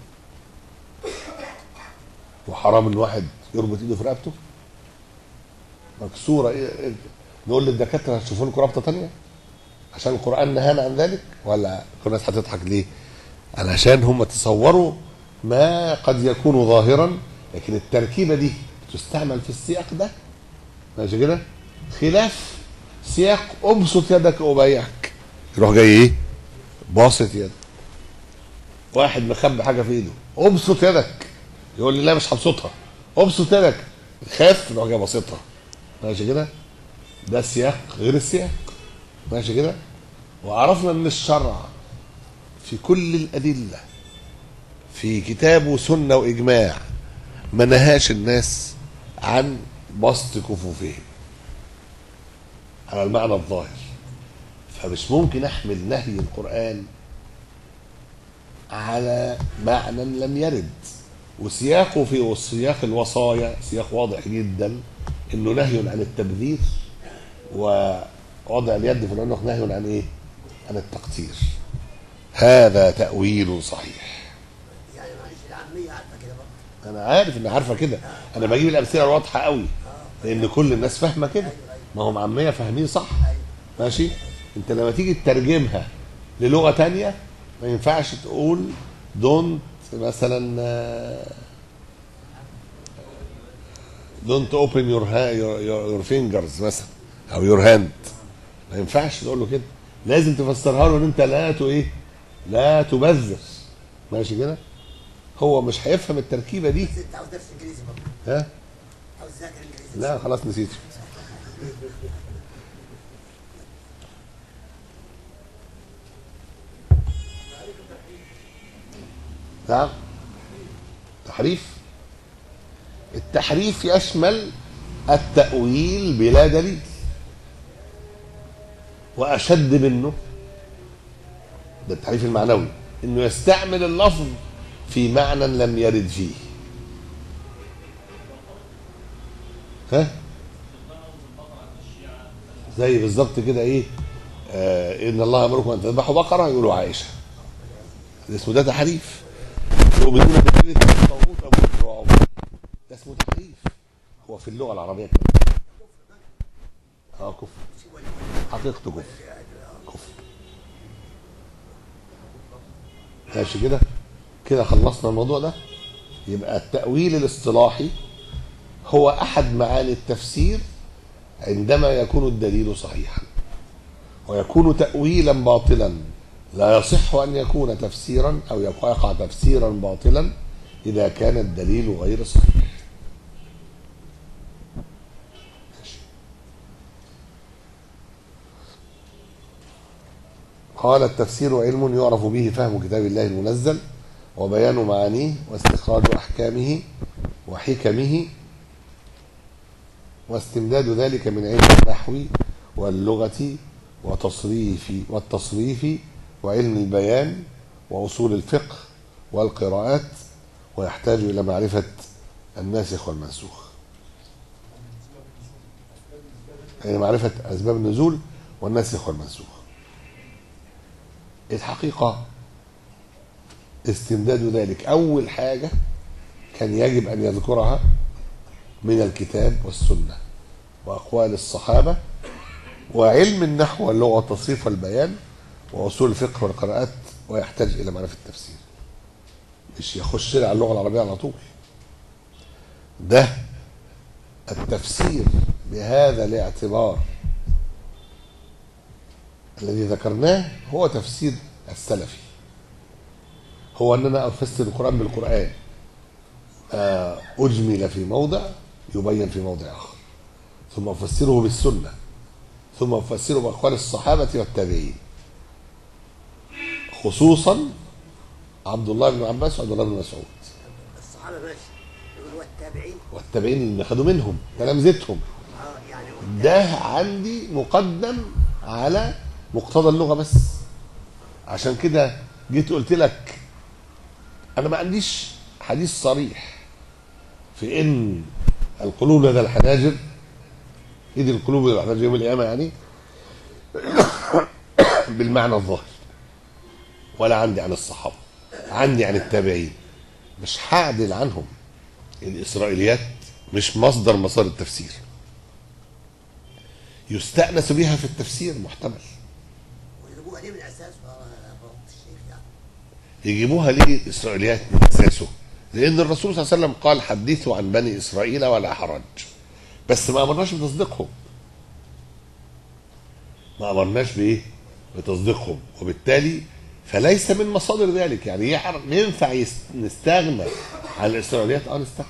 وحرام ان واحد يربط ايده في رقبته مكسوره إيه إيه نقول للدكاتره هتشوفوا لكم رابطه تانية عشان القران نهانا عن ذلك ولا كل الناس هتضحك ليه؟ علشان هم تصوروا ما قد يكون ظاهرا لكن التركيبه دي تستعمل في السياق ده ماشي كده؟ خلاف سياق ابسط يدك ابايعك يروح جاي ايه؟ باسط يدك واحد مخبي حاجه في ايده ابسط يدك يقول لي لا مش هبسطها ابسط يدك خاف يروح جاي باسطها ماشي كده ده سياق غير السياق ماشي كده وعرفنا ان الشرع في كل الادله في كتاب وسنه واجماع ما نهاش الناس عن بسط كفوفهم على المعنى الظاهر فمش ممكن احمل نهي القران على معنى لم يرد وسياقه في سياق الوصايا سياق واضح جدا انه نهي عن التبذير ووضع اليد في العنق نهي عن ايه؟ عن التقتير هذا تأويل صحيح يعني معلش العاميه عارفه كده برضه انا عارف ان عارفه كده انا بجيب الامثله الواضحه قوي لان كل الناس فاهمه كده ما هم عاميه فاهمين صح ماشي انت لما تيجي تترجمها للغه تانية ما ينفعش تقول دونت مثلا دونت اوبن يور يور فينجرز مثلا او يور هاند ما ينفعش تقول له كده لازم تفسرها له ان انت لا تو ايه لا تبذر ماشي كده هو مش هيفهم التركيبه دي بس انت عاوز درس انجليزي برضه ها عاوز تذاكر انجليزي لا خلاص نسيت نعم تحريف التحريف يشمل التأويل بلا دليل وأشد منه ده التحريف المعنوي انه يستعمل اللفظ في معنى لم يرد فيه ها زي بالظبط كده ايه آه ان الله امركم ان تذبحوا بقره يقولوا عائشه اسمه ده تحريف يؤمنون بكلمه الطاغوت او بكر وعمر ده اسمه تحريف هو في اللغه العربيه كده اه كفر حقيقته كفر كفر ماشي كده كده خلصنا الموضوع ده يبقى التأويل الاصطلاحي هو أحد معاني التفسير عندما يكون الدليل صحيحا ويكون تأويلا باطلا لا يصح أن يكون تفسيرا أو يقع تفسيرا باطلا إذا كان الدليل غير صحيح ماشي. قال التفسير علم يعرف به فهم كتاب الله المنزل وبيان معانيه واستخراج احكامه وحكمه واستمداد ذلك من علم النحو واللغه وتصريف والتصريف وعلم البيان واصول الفقه والقراءات ويحتاج الى معرفه الناسخ والمنسوخ يعني معرفه اسباب النزول والناسخ والمنسوخ الحقيقة استمداد ذلك أول حاجة كان يجب أن يذكرها من الكتاب والسنة وأقوال الصحابة وعلم النحو واللغة والتصريف والبيان وأصول الفقه والقراءات ويحتاج إلى معرفة التفسير مش يخش على اللغة العربية على طول ده التفسير بهذا الاعتبار الذي ذكرناه هو تفسير السلفي هو ان انا افسر القران بالقران آه، اجمل في موضع يبين في موضع اخر ثم افسره بالسنه ثم افسره باقوال الصحابه والتابعين خصوصا عبد الله بن عباس وعبد الله بن مسعود الصحابه ماشي يقول والتابعين والتابعين اللي خدوا منهم تلامذتهم اه يعني ده عندي مقدم على مقتضى اللغه بس عشان كده جيت قلت لك انا ما عنديش حديث صريح في ان القلوب لدى الحناجر ايد القلوب لدى الحناجر يوم القيامه يعني بالمعنى الظاهر ولا عندي عن الصحابه عندي عن التابعين مش هعدل عنهم الاسرائيليات مش مصدر مسار التفسير يستأنس بها في التفسير محتمل ويجيبوها ليه من اساس فضيله الشيخ يعني يجيبوها ليه اسرائيليات من اساسه لان الرسول صلى الله عليه وسلم قال حدثوا عن بني اسرائيل ولا حرج بس ما امرناش بتصديقهم ما امرناش بايه بتصديقهم وبالتالي فليس من مصادر ذلك يعني يعرف ينفع يس- نستغنى عن الاسرائيليات اه نستغنى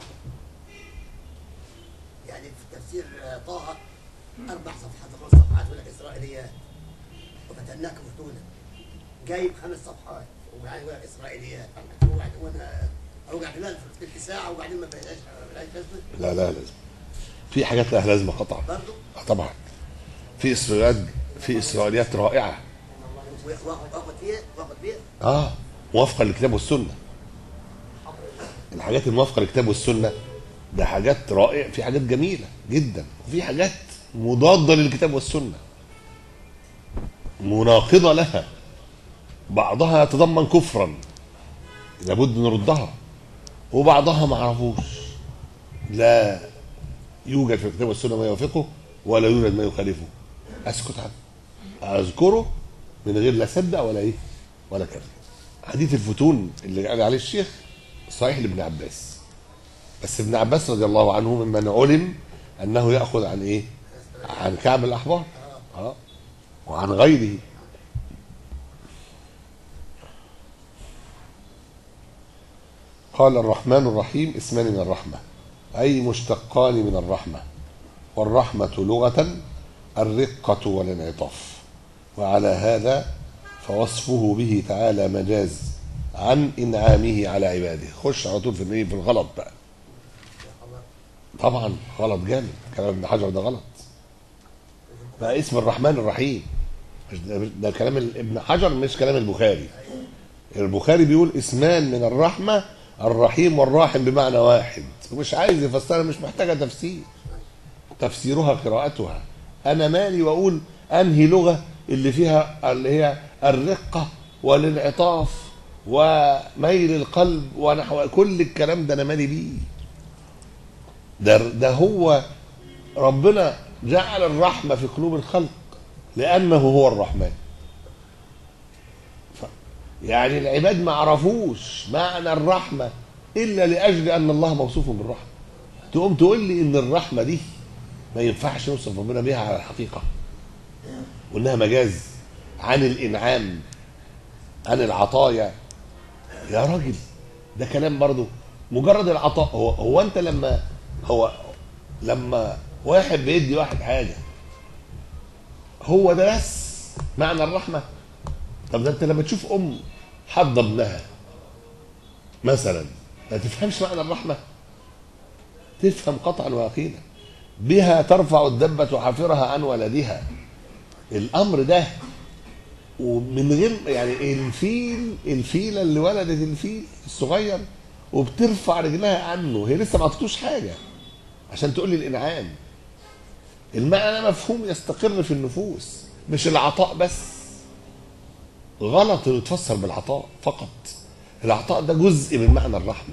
يعني في تفسير آه، طه اربع صفحات خمس صفحات يقول لك اسرائيليات وفتناك فتونا جايب خمس صفحات وبعدين يقول لك اسرائيليات وبعدين وانا اوجع دماغي في تلت ساعه وبعدين ما بقاش بقاش لازمه لا لا لازم في حاجات لها لازمه قطعا برضه آه طبعا في اسرائيليات في اسرائيليات رائعه واخد واخد فيها واخد فيها اه موافقه للكتاب والسنه الحاجات الموافقه للكتاب والسنه ده حاجات رائعه في حاجات جميله جدا وفي حاجات مضاده للكتاب والسنه مناقضه لها بعضها يتضمن كفرا لابد نردها وبعضها ما عرفوش لا يوجد في الكتاب والسنه ما يوافقه ولا يوجد ما يخالفه اسكت عنه اذكره من غير لا صدق ولا ايه ولا كذب حديث الفتون اللي قال عليه الشيخ صحيح لابن عباس بس ابن عباس رضي الله عنه ممن علم انه ياخذ عن ايه عن كعب الاحبار اه وعن غيره قال الرحمن الرحيم اسمان من الرحمه اي مشتقان من الرحمه والرحمه لغه الرقه والانعطاف وعلى هذا فوصفه به تعالى مجاز عن انعامه على عباده خش على طول في الايه في الغلط بقى طبعا غلط جامد كلام ابن حجر ده غلط بقى اسم الرحمن الرحيم مش ده, ده كلام ال- ابن حجر مش كلام البخاري البخاري بيقول اسمان من الرحمه الرحيم والراحم بمعنى واحد ومش عايز يفسرها مش محتاجه تفسير تفسيرها قراءتها انا مالي واقول انهي لغه اللي فيها اللي هي الرقه والانعطاف وميل القلب ونحو كل الكلام ده انا مالي بيه ده ده هو ربنا جعل الرحمه في قلوب الخلق لانه هو الرحمن ف يعني العباد ما عرفوش معنى الرحمه الا لاجل ان الله موصوف بالرحمه تقوم تقول لي ان الرحمه دي ما ينفعش نوصف ربنا بيها على الحقيقه وانها مجاز عن الانعام عن العطايا يا راجل ده كلام برضه مجرد العطاء هو هو انت لما هو لما واحد بيدي واحد حاجه هو ده بس معنى الرحمه طب ده انت لما تشوف ام حض ابنها مثلا ما تفهمش معنى الرحمه تفهم قطعا ويقينا بها ترفع الدبة حافرها عن ولدها الأمر ده ومن غير يعني الفيل الفيلة اللي ولدت الفيل الصغير وبترفع رجلها عنه هي لسه ما عطتوش حاجة عشان تقول لي الإنعام المعنى مفهوم يستقر في النفوس مش العطاء بس غلط انه يتفسر بالعطاء فقط العطاء ده جزء من معنى الرحمه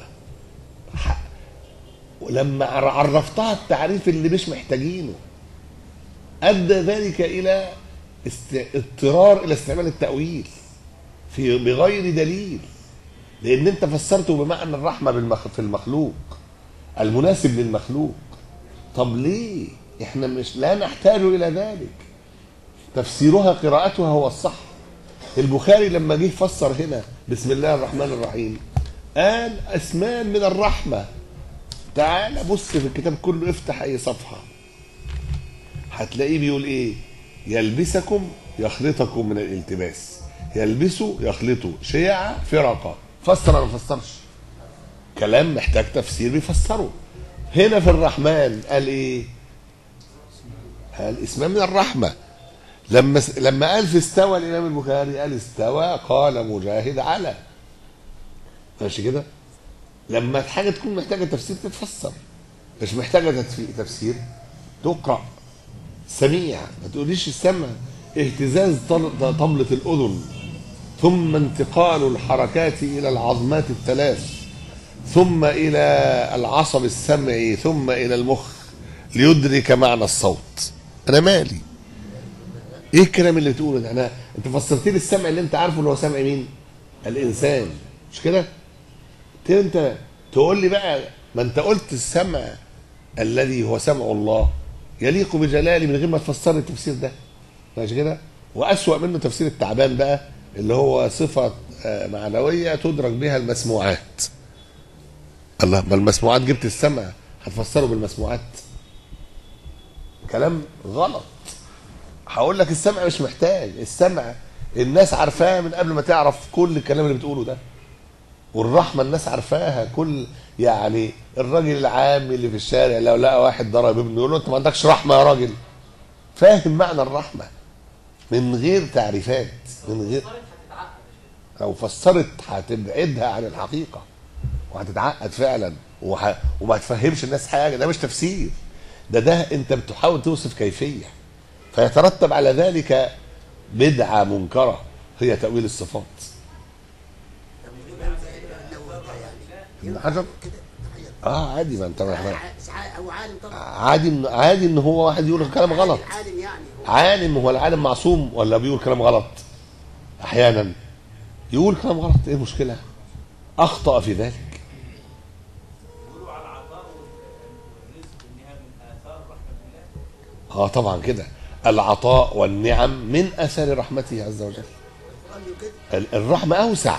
ولما عرفتها التعريف اللي مش محتاجينه ادى ذلك الى است... اضطرار الى استعمال التاويل في بغير دليل لان انت فسرته بمعنى الرحمه بالمخ... في المخلوق المناسب للمخلوق طب ليه احنا مش لا نحتاج الى ذلك تفسيرها قراءتها هو الصح البخاري لما جه فسر هنا بسم الله الرحمن الرحيم قال اسمان من الرحمه تعال بص في الكتاب كله افتح اي صفحه هتلاقيه بيقول ايه يلبسكم يخلطكم من الالتباس يلبسوا يخلطوا شيعة فرقة فسر ولا ما فسرش كلام محتاج تفسير بيفسره هنا في الرحمن قال ايه قال اسمان من الرحمه لما لما قال في استوى الامام البخاري قال استوى قال مجاهد على ماشي كده لما حاجه تكون محتاجه تفسير تتفسر مش محتاجه تفسير تقرا سميع ما تقوليش السمع اهتزاز طبلة الأذن ثم انتقال الحركات إلى العظمات الثلاث ثم إلى العصب السمعي ثم إلى المخ ليدرك معنى الصوت أنا مالي ايه الكلام اللي بتقوله ده انا انت فسرت لي السمع اللي انت عارفه اللي هو سمع مين الانسان مش كده انت تقول لي بقى ما انت قلت السمع الذي هو سمع الله يليق بجلاله من غير ما تفسر لي التفسير ده ماشي كده واسوأ منه تفسير التعبان بقى اللي هو صفة معنوية تدرك بها المسموعات الله ما المسموعات جبت السمع هتفسره بالمسموعات كلام غلط هقول لك السمع مش محتاج السمع الناس عارفاه من قبل ما تعرف كل الكلام اللي بتقوله ده والرحمه الناس عارفاها كل يعني الراجل العام اللي في الشارع لو لقى واحد ضرب ابنه يقول له انت ما عندكش رحمه يا راجل فاهم معنى الرحمه من غير تعريفات من غير لو فسرت هتبعدها عن الحقيقه وهتتعقد فعلا وح... وما تفهمش الناس حاجه ده مش تفسير ده ده انت بتحاول توصف كيفيه فيترتب على ذلك بدعة منكرة هي تأويل الصفات ابن حجر اه عادي ما انت هو عالم طبعا عادي عادي ان هو واحد يقول كلام غلط عالم يعني هو عالم هو العالم معصوم ولا بيقول كلام غلط احيانا يقول كلام غلط ايه المشكله اخطا في ذلك يقولوا على العطاء والرزق انها من اثار رحمه الله اه طبعا كده العطاء والنعم من اثار رحمته عز وجل القرآن يقول كده ال- الرحمه اوسع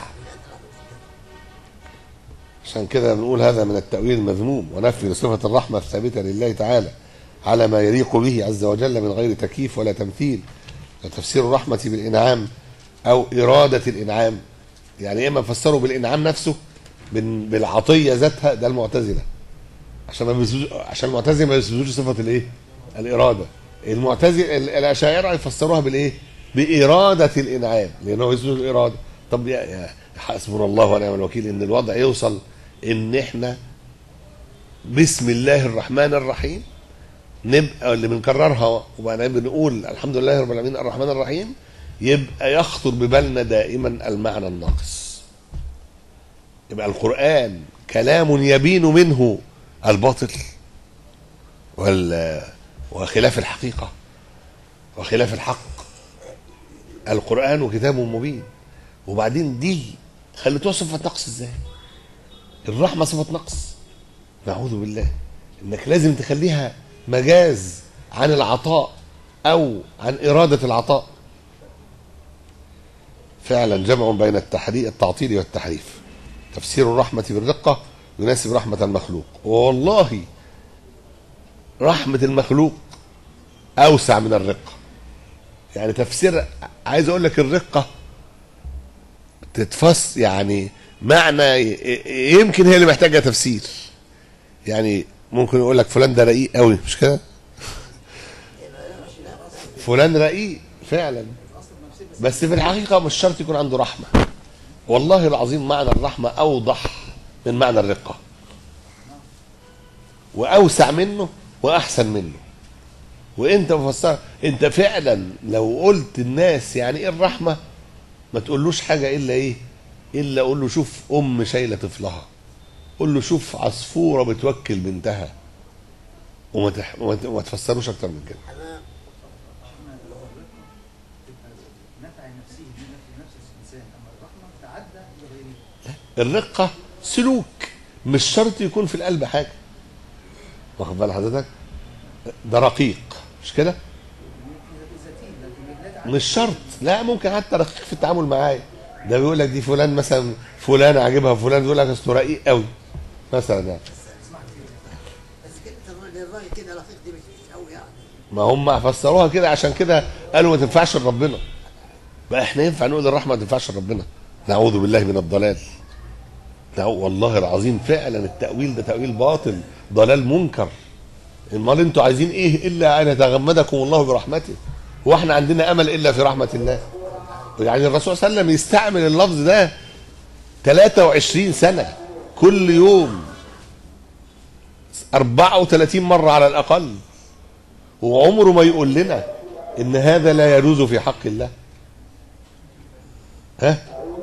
عشان كده بنقول هذا من التأويل المذموم ونفي صفة الرحمة الثابتة لله تعالى على ما يليق به عز وجل من غير تكييف ولا تمثيل تفسير الرحمة بالإنعام أو إرادة الإنعام يعني يا اما فسروا بالانعام نفسه بال- بالعطيه ذاتها ده المعتزله عشان ما بيثبتوش عشان المعتزله ما بيثبتوش صفه الايه؟ الاراده المعتزله ال- الاشاعره يفسروها بالايه؟ باراده الانعام لانه يثبت الاراده طب يا, يا حسبنا الله ونعم الوكيل ان الوضع يوصل ان احنا بسم الله الرحمن الرحيم نبقى اللي بنكررها وبعدين بنقول الحمد لله رب العالمين الرحمن الرحيم يبقى يخطر ببالنا دائما المعنى الناقص يبقى القرآن كلام يبين منه الباطل وال وخلاف الحقيقة وخلاف الحق القرآن كتاب مبين وبعدين دي خليتوها صفة نقص ازاي الرحمة صفة نقص نعوذ بالله انك لازم تخليها مجاز عن العطاء او عن إرادة العطاء فعلا جمع بين التحريق التعطيل والتحريف تفسير الرحمة بالرقة يناسب رحمة المخلوق والله رحمة المخلوق أوسع من الرقة يعني تفسير عايز أقول لك الرقة تتفس يعني معنى ي- ي- يمكن هي اللي محتاجة تفسير يعني ممكن يقول لك فلان ده رقيق قوي مش كده فلان رقيق فعلا بس في الحقيقة مش شرط يكون عنده رحمة والله العظيم معنى الرحمة أوضح من معنى الرقة وأوسع منه وأحسن منه وأنت مفسر أنت فعلا لو قلت الناس يعني إيه الرحمة ما تقولوش حاجة إلا إيه إلا قول له شوف أم شايلة طفلها قول له شوف عصفورة بتوكل بنتها وما, تح... وما ت- وما تفسروش أكتر من كده حمام نفع نفسه نفع نفس الانسان اما الرحمه تعدى لغيره الرقة سلوك مش شرط يكون في القلب حاجة واخد بال حضرتك ده رقيق مش كده ذاتي لكن لا تعدى مش شرط لا ممكن حتى رقيق في التعامل معايا ده بيقول لك دي فلان مثلا فلان عاجبها فلان يقول لك اصله رقيق قوي مثلا يعني بس كده الراجل كده رقيق دي مش مش قوي يعني ما هم فسروها كده عشان كده قالوا ما تنفعش لربنا بقى احنا ينفع نقول الرحمه ما تنفعش لربنا نعوذ بالله من الضلال نعو- والله العظيم فعلا التاويل ده تاويل باطل ضلال منكر امال انتوا عايزين ايه الا ان يتغمدكم الله برحمته هو احنا عندنا امل الا في رحمه الله يعني الرسول صلى الله عليه وسلم يستعمل اللفظ ده 23 سنه كل يوم 34 مره على الاقل وعمره ما يقول لنا ان هذا لا يجوز في حق الله ها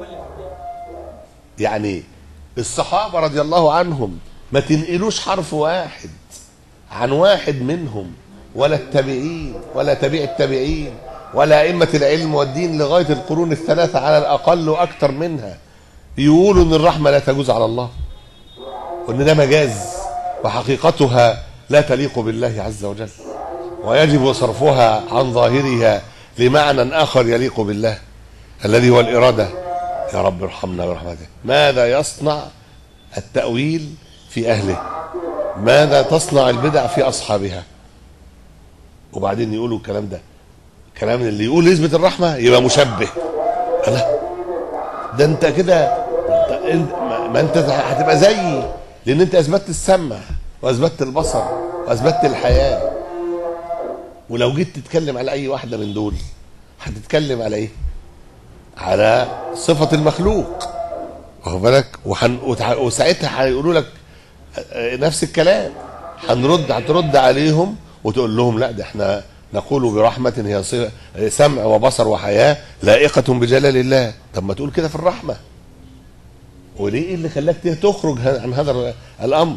يعني الصحابه رضي الله عنهم ما تنقلوش حرف واحد عن واحد منهم ولا التابعين ولا تبيع التابعين ولا ائمه العلم والدين لغايه القرون الثلاثه على الاقل واكثر منها يقولوا ان الرحمه لا تجوز على الله وان ده مجاز وحقيقتها لا تليق بالله عز وجل ويجب صرفها عن ظاهرها لمعنى اخر يليق بالله الذي هو الاراده يا رب ارحمنا برحمتك ماذا يصنع التاويل في اهله ماذا تصنع البدع في اصحابها وبعدين يقولوا الكلام ده كلام اللي يقول يثبت الرحمه يبقى مشبه لا ده انت كده انت- انت ما- ما انت هتبقى زيي لان انت اثبتت السمع واثبتت البصر واثبتت الحياه ولو جيت تتكلم على اي واحده من دول هتتكلم على ايه على صفه المخلوق واخد بالك وحن... وتع... وساعتها هيقولوا لك آه، نفس الكلام هنرد هترد عليهم وتقول لهم لا ده احنا نقول برحمة هي صفة سمع وبصر وحياة لائقة بجلال الله طب ما تقول كده في الرحمة وليه ايه اللي خلاك تخرج عن هذا الامر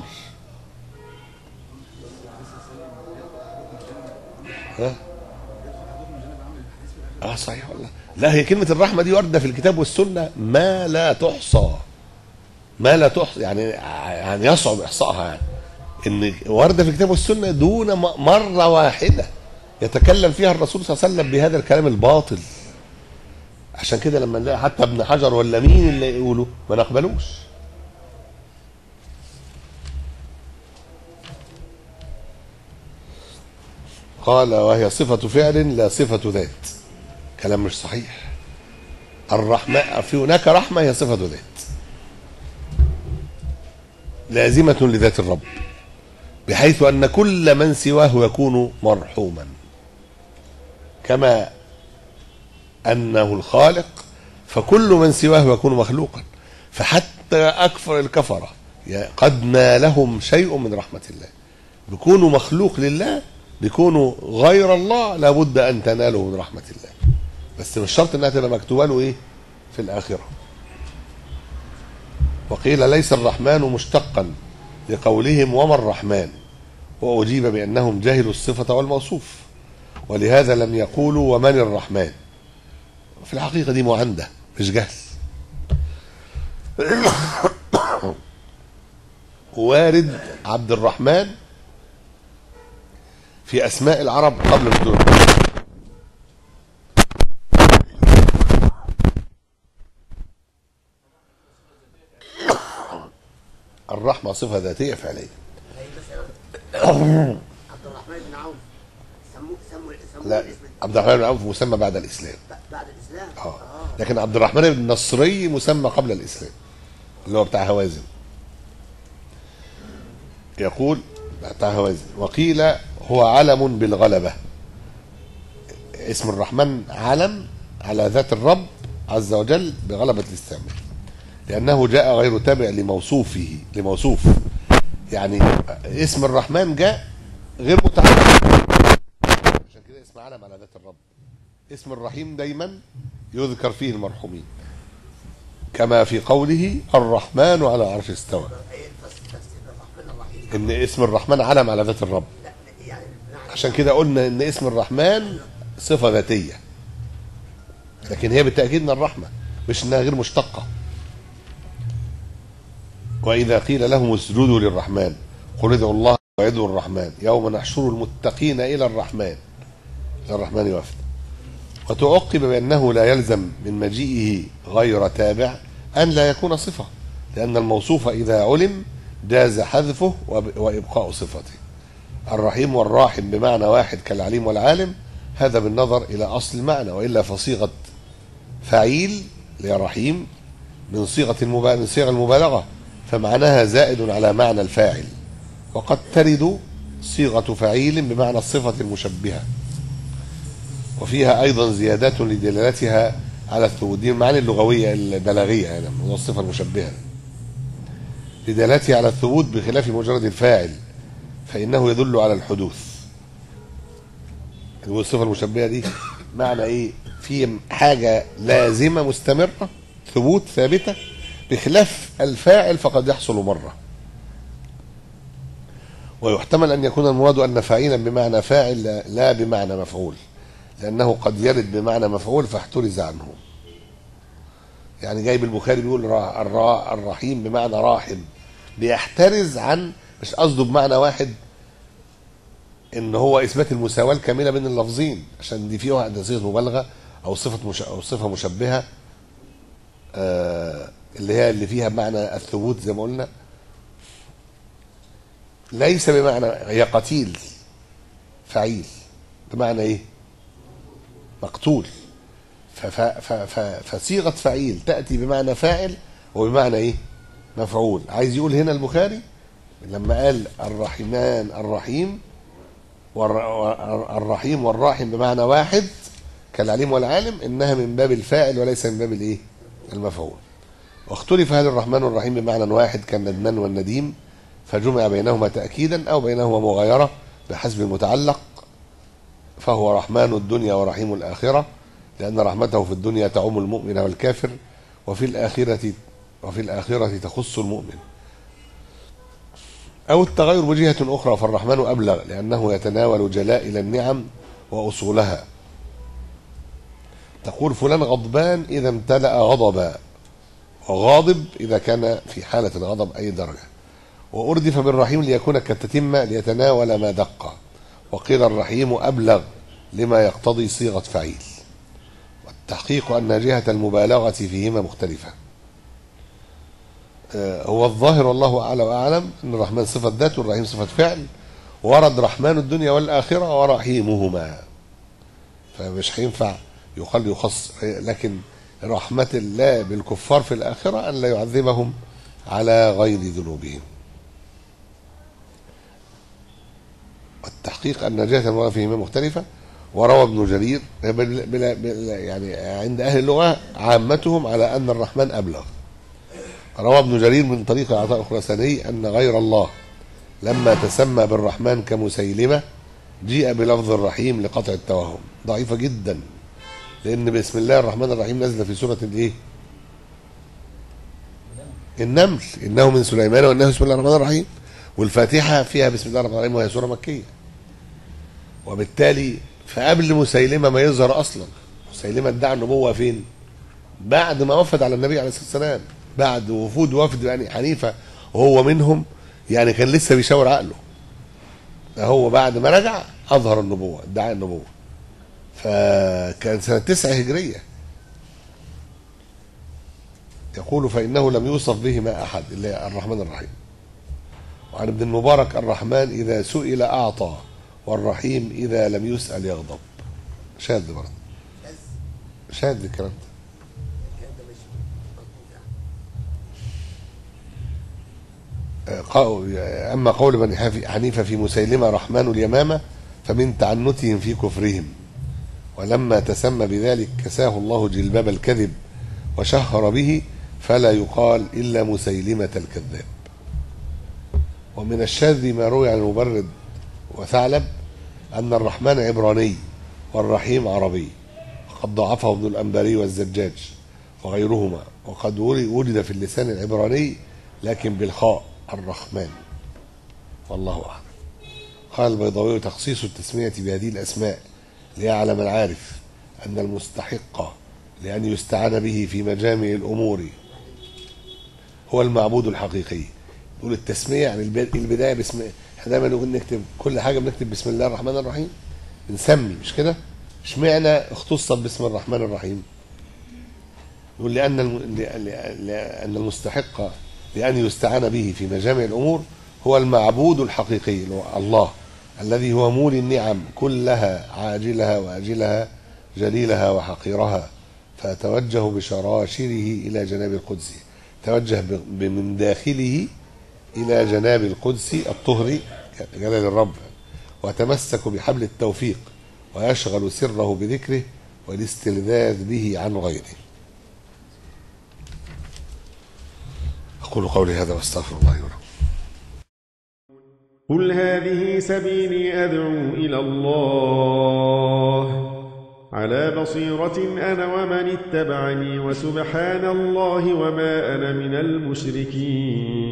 ها اه صحيح والله لا هي كلمة الرحمة دي واردة في الكتاب والسنة ما لا تحصى ما لا تحصى يعني يعني يصعب احصائها يعني ان واردة في الكتاب والسنة دون م- مرة واحدة يتكلم فيها الرسول صلى الله عليه وسلم بهذا الكلام الباطل عشان كده لما نلاقي حتى ابن حجر ولا مين اللي يقولوا ما نقبلوش قال وهي صفة فعل لا صفة ذات كلام مش صحيح الرحمة في هناك رحمة هي صفة ذات لازمة لذات الرب بحيث أن كل من سواه يكون مرحوما كما أنه الخالق فكل من سواه يكون مخلوقا فحتى أكثر الكفرة يا- قد نالهم شيء من رحمة الله بيكونوا مخلوق لله بيكونوا غير الله لابد أن تنالوا من رحمة الله بس مش شرط انها تبقى مكتوبه له ايه في الاخره وقيل ليس الرحمن مشتقا لقولهم وما الرحمن واجيب بانهم جهلوا الصفه والموصوف ولهذا لم يقولوا ومن الرحمن في الحقيقه دي معانده مش جهل وارد عبد الرحمن في اسماء العرب قبل نزول القرآن. الرحمه صفه ذاتيه فعليه هي مثلا عبد الرحمن بن عوف سموه سموا سموه لا الاسم عبد الرحمن بن عوف مسمى بعد الاسلام ب- بعد الاسلام اه لكن عبد الرحمن بن النصري مسمى قبل الاسلام اللي هو بتاع هوازن يقول بتاع هوازن وقيل هو علم بالغلبه اسم الرحمن علم على ذات الرب عز وجل بغلبه الاستعمال لانه جاء غير تابع لموصوفه لموصوف يعني اسم الرحمن جاء غير متعلق عشان كده اسم علم على ذات الرب اسم الرحيم دايما يذكر فيه المرحومين كما في قوله الرحمن على عرش استوى هي تفسير تفسير الرحمن الرحيم ان اسم الرحمن علم على ذات الرب لا يعني بمعنى عشان كده قلنا ان اسم الرحمن صفة ذاتية لكن هي بالتأكيد من الرحمة مش انها غير مشتقة وإذا قيل لهم اسجدوا للرحمن قل ادعوا الله وادعوا الرحمن يوم نحشر المتقين إلى الرحمن إلى الرحمن وفد وتعقب بأنه لا يلزم من مجيئه غير تابع أن لا يكون صفة لأن الموصوف إذا علم جاز حذفه وب- وإبقاء صفته الرحيم والراحم بمعنى واحد كالعليم والعالم هذا بالنظر إلى أصل المعنى وإلا فصيغة فعيل اللي هي رحيم من صيغة المبالغة من صيغ المبالغة فمعناها زائد على معنى الفاعل وقد ترد صيغة فعيل بمعنى الصفة المشبهة وفيها أيضا زيادات لدلالتها على الثبوت دي المعاني اللغوية البلاغية يعني من الصفة المشبهة لدلالتها على الثبوت بخلاف مجرد الفاعل فإنه يدل على الحدوث والصفة المشبهة دي معنى إيه في حاجة لازمة مستمرة ثبوت ثابتة بخلاف الفاعل فقد يحصل مرة ويحتمل أن يكون المراد أن فاعلا بمعنى فاعل لا- لا بمعنى مفعول لأنه قد يرد بمعنى مفعول فاحترز عنه يعني جايب البخاري بيقول را- الرا الرحيم بمعنى راحم بيحترز عن مش قصده بمعنى واحد ان هو اثبات المساواه الكامله بين اللفظين عشان دي فيه واحده صيغه مبالغه او صفه مش او صفه مشبهه آه اللي هي اللي فيها بمعنى الثبوت زي ما قلنا ليس بمعنى هي قتيل فعيل بمعنى ايه مقتول ف- ف- ف- ف- فصيغه فعيل تاتي بمعنى فاعل وبمعنى ايه مفعول عايز يقول هنا البخاري لما قال الرحمن الرحيم والرحيم والراحم بمعنى واحد كالعليم والعالم انها من باب الفاعل وليس من باب الايه المفعول واختلف هل الرحمن والرحيم بمعنى واحد كالندمان والنديم فجمع بينهما تأكيدا أو بينهما مغايرة بحسب المتعلق فهو رحمن الدنيا ورحيم الآخرة لأن رحمته في الدنيا تعم المؤمن والكافر وفي الآخرة وفي الآخرة تخص المؤمن أو التغير بجهة أخرى فالرحمن أبلغ لأنه يتناول جلائل النعم وأصولها تقول فلان غضبان إذا امتلأ غضبا وغاضب إذا كان في حالة الغضب أي درجة وأردف بالرحيم ليكون كالتتمة ليتناول ما دق وقيل الرحيم أبلغ لما يقتضي صيغة فعيل والتحقيق أن جهة المبالغة فيهما مختلفة آه، هو الظاهر والله أعلى وأعلم أن الرحمن صفة ذات والرحيم صفة فعل ورد رحمن الدنيا والآخرة ورحيمهما فمش هينفع يقال يخص لكن رحمة الله بالكفار في الآخرة أن لا يعذبهم على غير ذنوبهم والتحقيق أن جهة المرأة فيهما مختلفة وروى ابن جرير بل بل بل يعني عند أهل اللغة عامتهم على أن الرحمن أبلغ روى ابن جرير من طريق عطاء الخراساني أن غير الله لما تسمى بالرحمن كمسيلمة جيء بلفظ الرحيم لقطع التوهم ضعيفة جدا لأن بسم الله الرحمن الرحيم نزل في سورة الإيه؟ النمل إنه من سليمان وإنه بسم الله الرحمن الرحيم والفاتحة فيها بسم الله الرحمن الرحيم وهي سورة مكية وبالتالي فقبل مسيلمة ما يظهر أصلا مسيلمة ادعى النبوة فين؟ بعد ما وفد على النبي عليه الصلاة والسلام بعد وفود وفد يعني حنيفة وهو منهم يعني كان لسه بيشاور عقله هو بعد ما رجع أظهر النبوة ادعى النبوة فكان سنة تسعة هجرية يقول فإنه لم يوصف بهما أحد إلا الرحمن الرحيم وعن ابن المبارك الرحمن إذا سئل أعطى والرحيم إذا لم يسأل يغضب شاذ برضه شاذ الكلام ده الكلام ده مش مظبوط يعني قا- أما قول بني حف- حنيفة في مسيلمة رحمن اليمامة فمن تعنتهم في كفرهم ولما تسمى بذلك كساه الله جلباب الكذب وشهر به فلا يقال إلا مسيلمة الكذاب ومن الشاذ ما روي عن المبرد وثعلب أن الرحمن عبراني والرحيم عربي وقد ضعفه ابن الأنباري والزجاج وغيرهما وقد ولد في اللسان العبراني لكن بالخاء الرحمن والله أعلم قال البيضاوي تخصيص التسمية بهذه الأسماء ليعلم العارف أن المستحق لأن يستعان به في مجامع الأمور هو المعبود الحقيقي نقول التسمية يعني الب- البداية باسم احنا دايما نقول نكتب كل حاجة بنكتب بسم الله الرحمن الرحيم بنسمي مش كده؟ اشمعنى اختصت باسم الرحمن الرحيم؟ يقول لأن الم... ل- ل- لأن المستحق لأن يستعان به في مجامع الأمور هو المعبود الحقيقي اللي هو الله الذي هو مولي النعم كلها عاجلها وآجلها جليلها وحقيرها فتوجه بشراشره إلى جناب القدس توجه ب- ب- من داخله إلى جناب القدس الطهر جلال الرب وتمسك بحبل التوفيق ويشغل سره بذكره والاستلذاذ به عن غيره أقول قولي هذا واستغفر الله لي ولكم قل هذه سبيلي أدعو إلى الله على بصيرة أنا ومن اتبعني وسبحان الله وما أنا من المشركين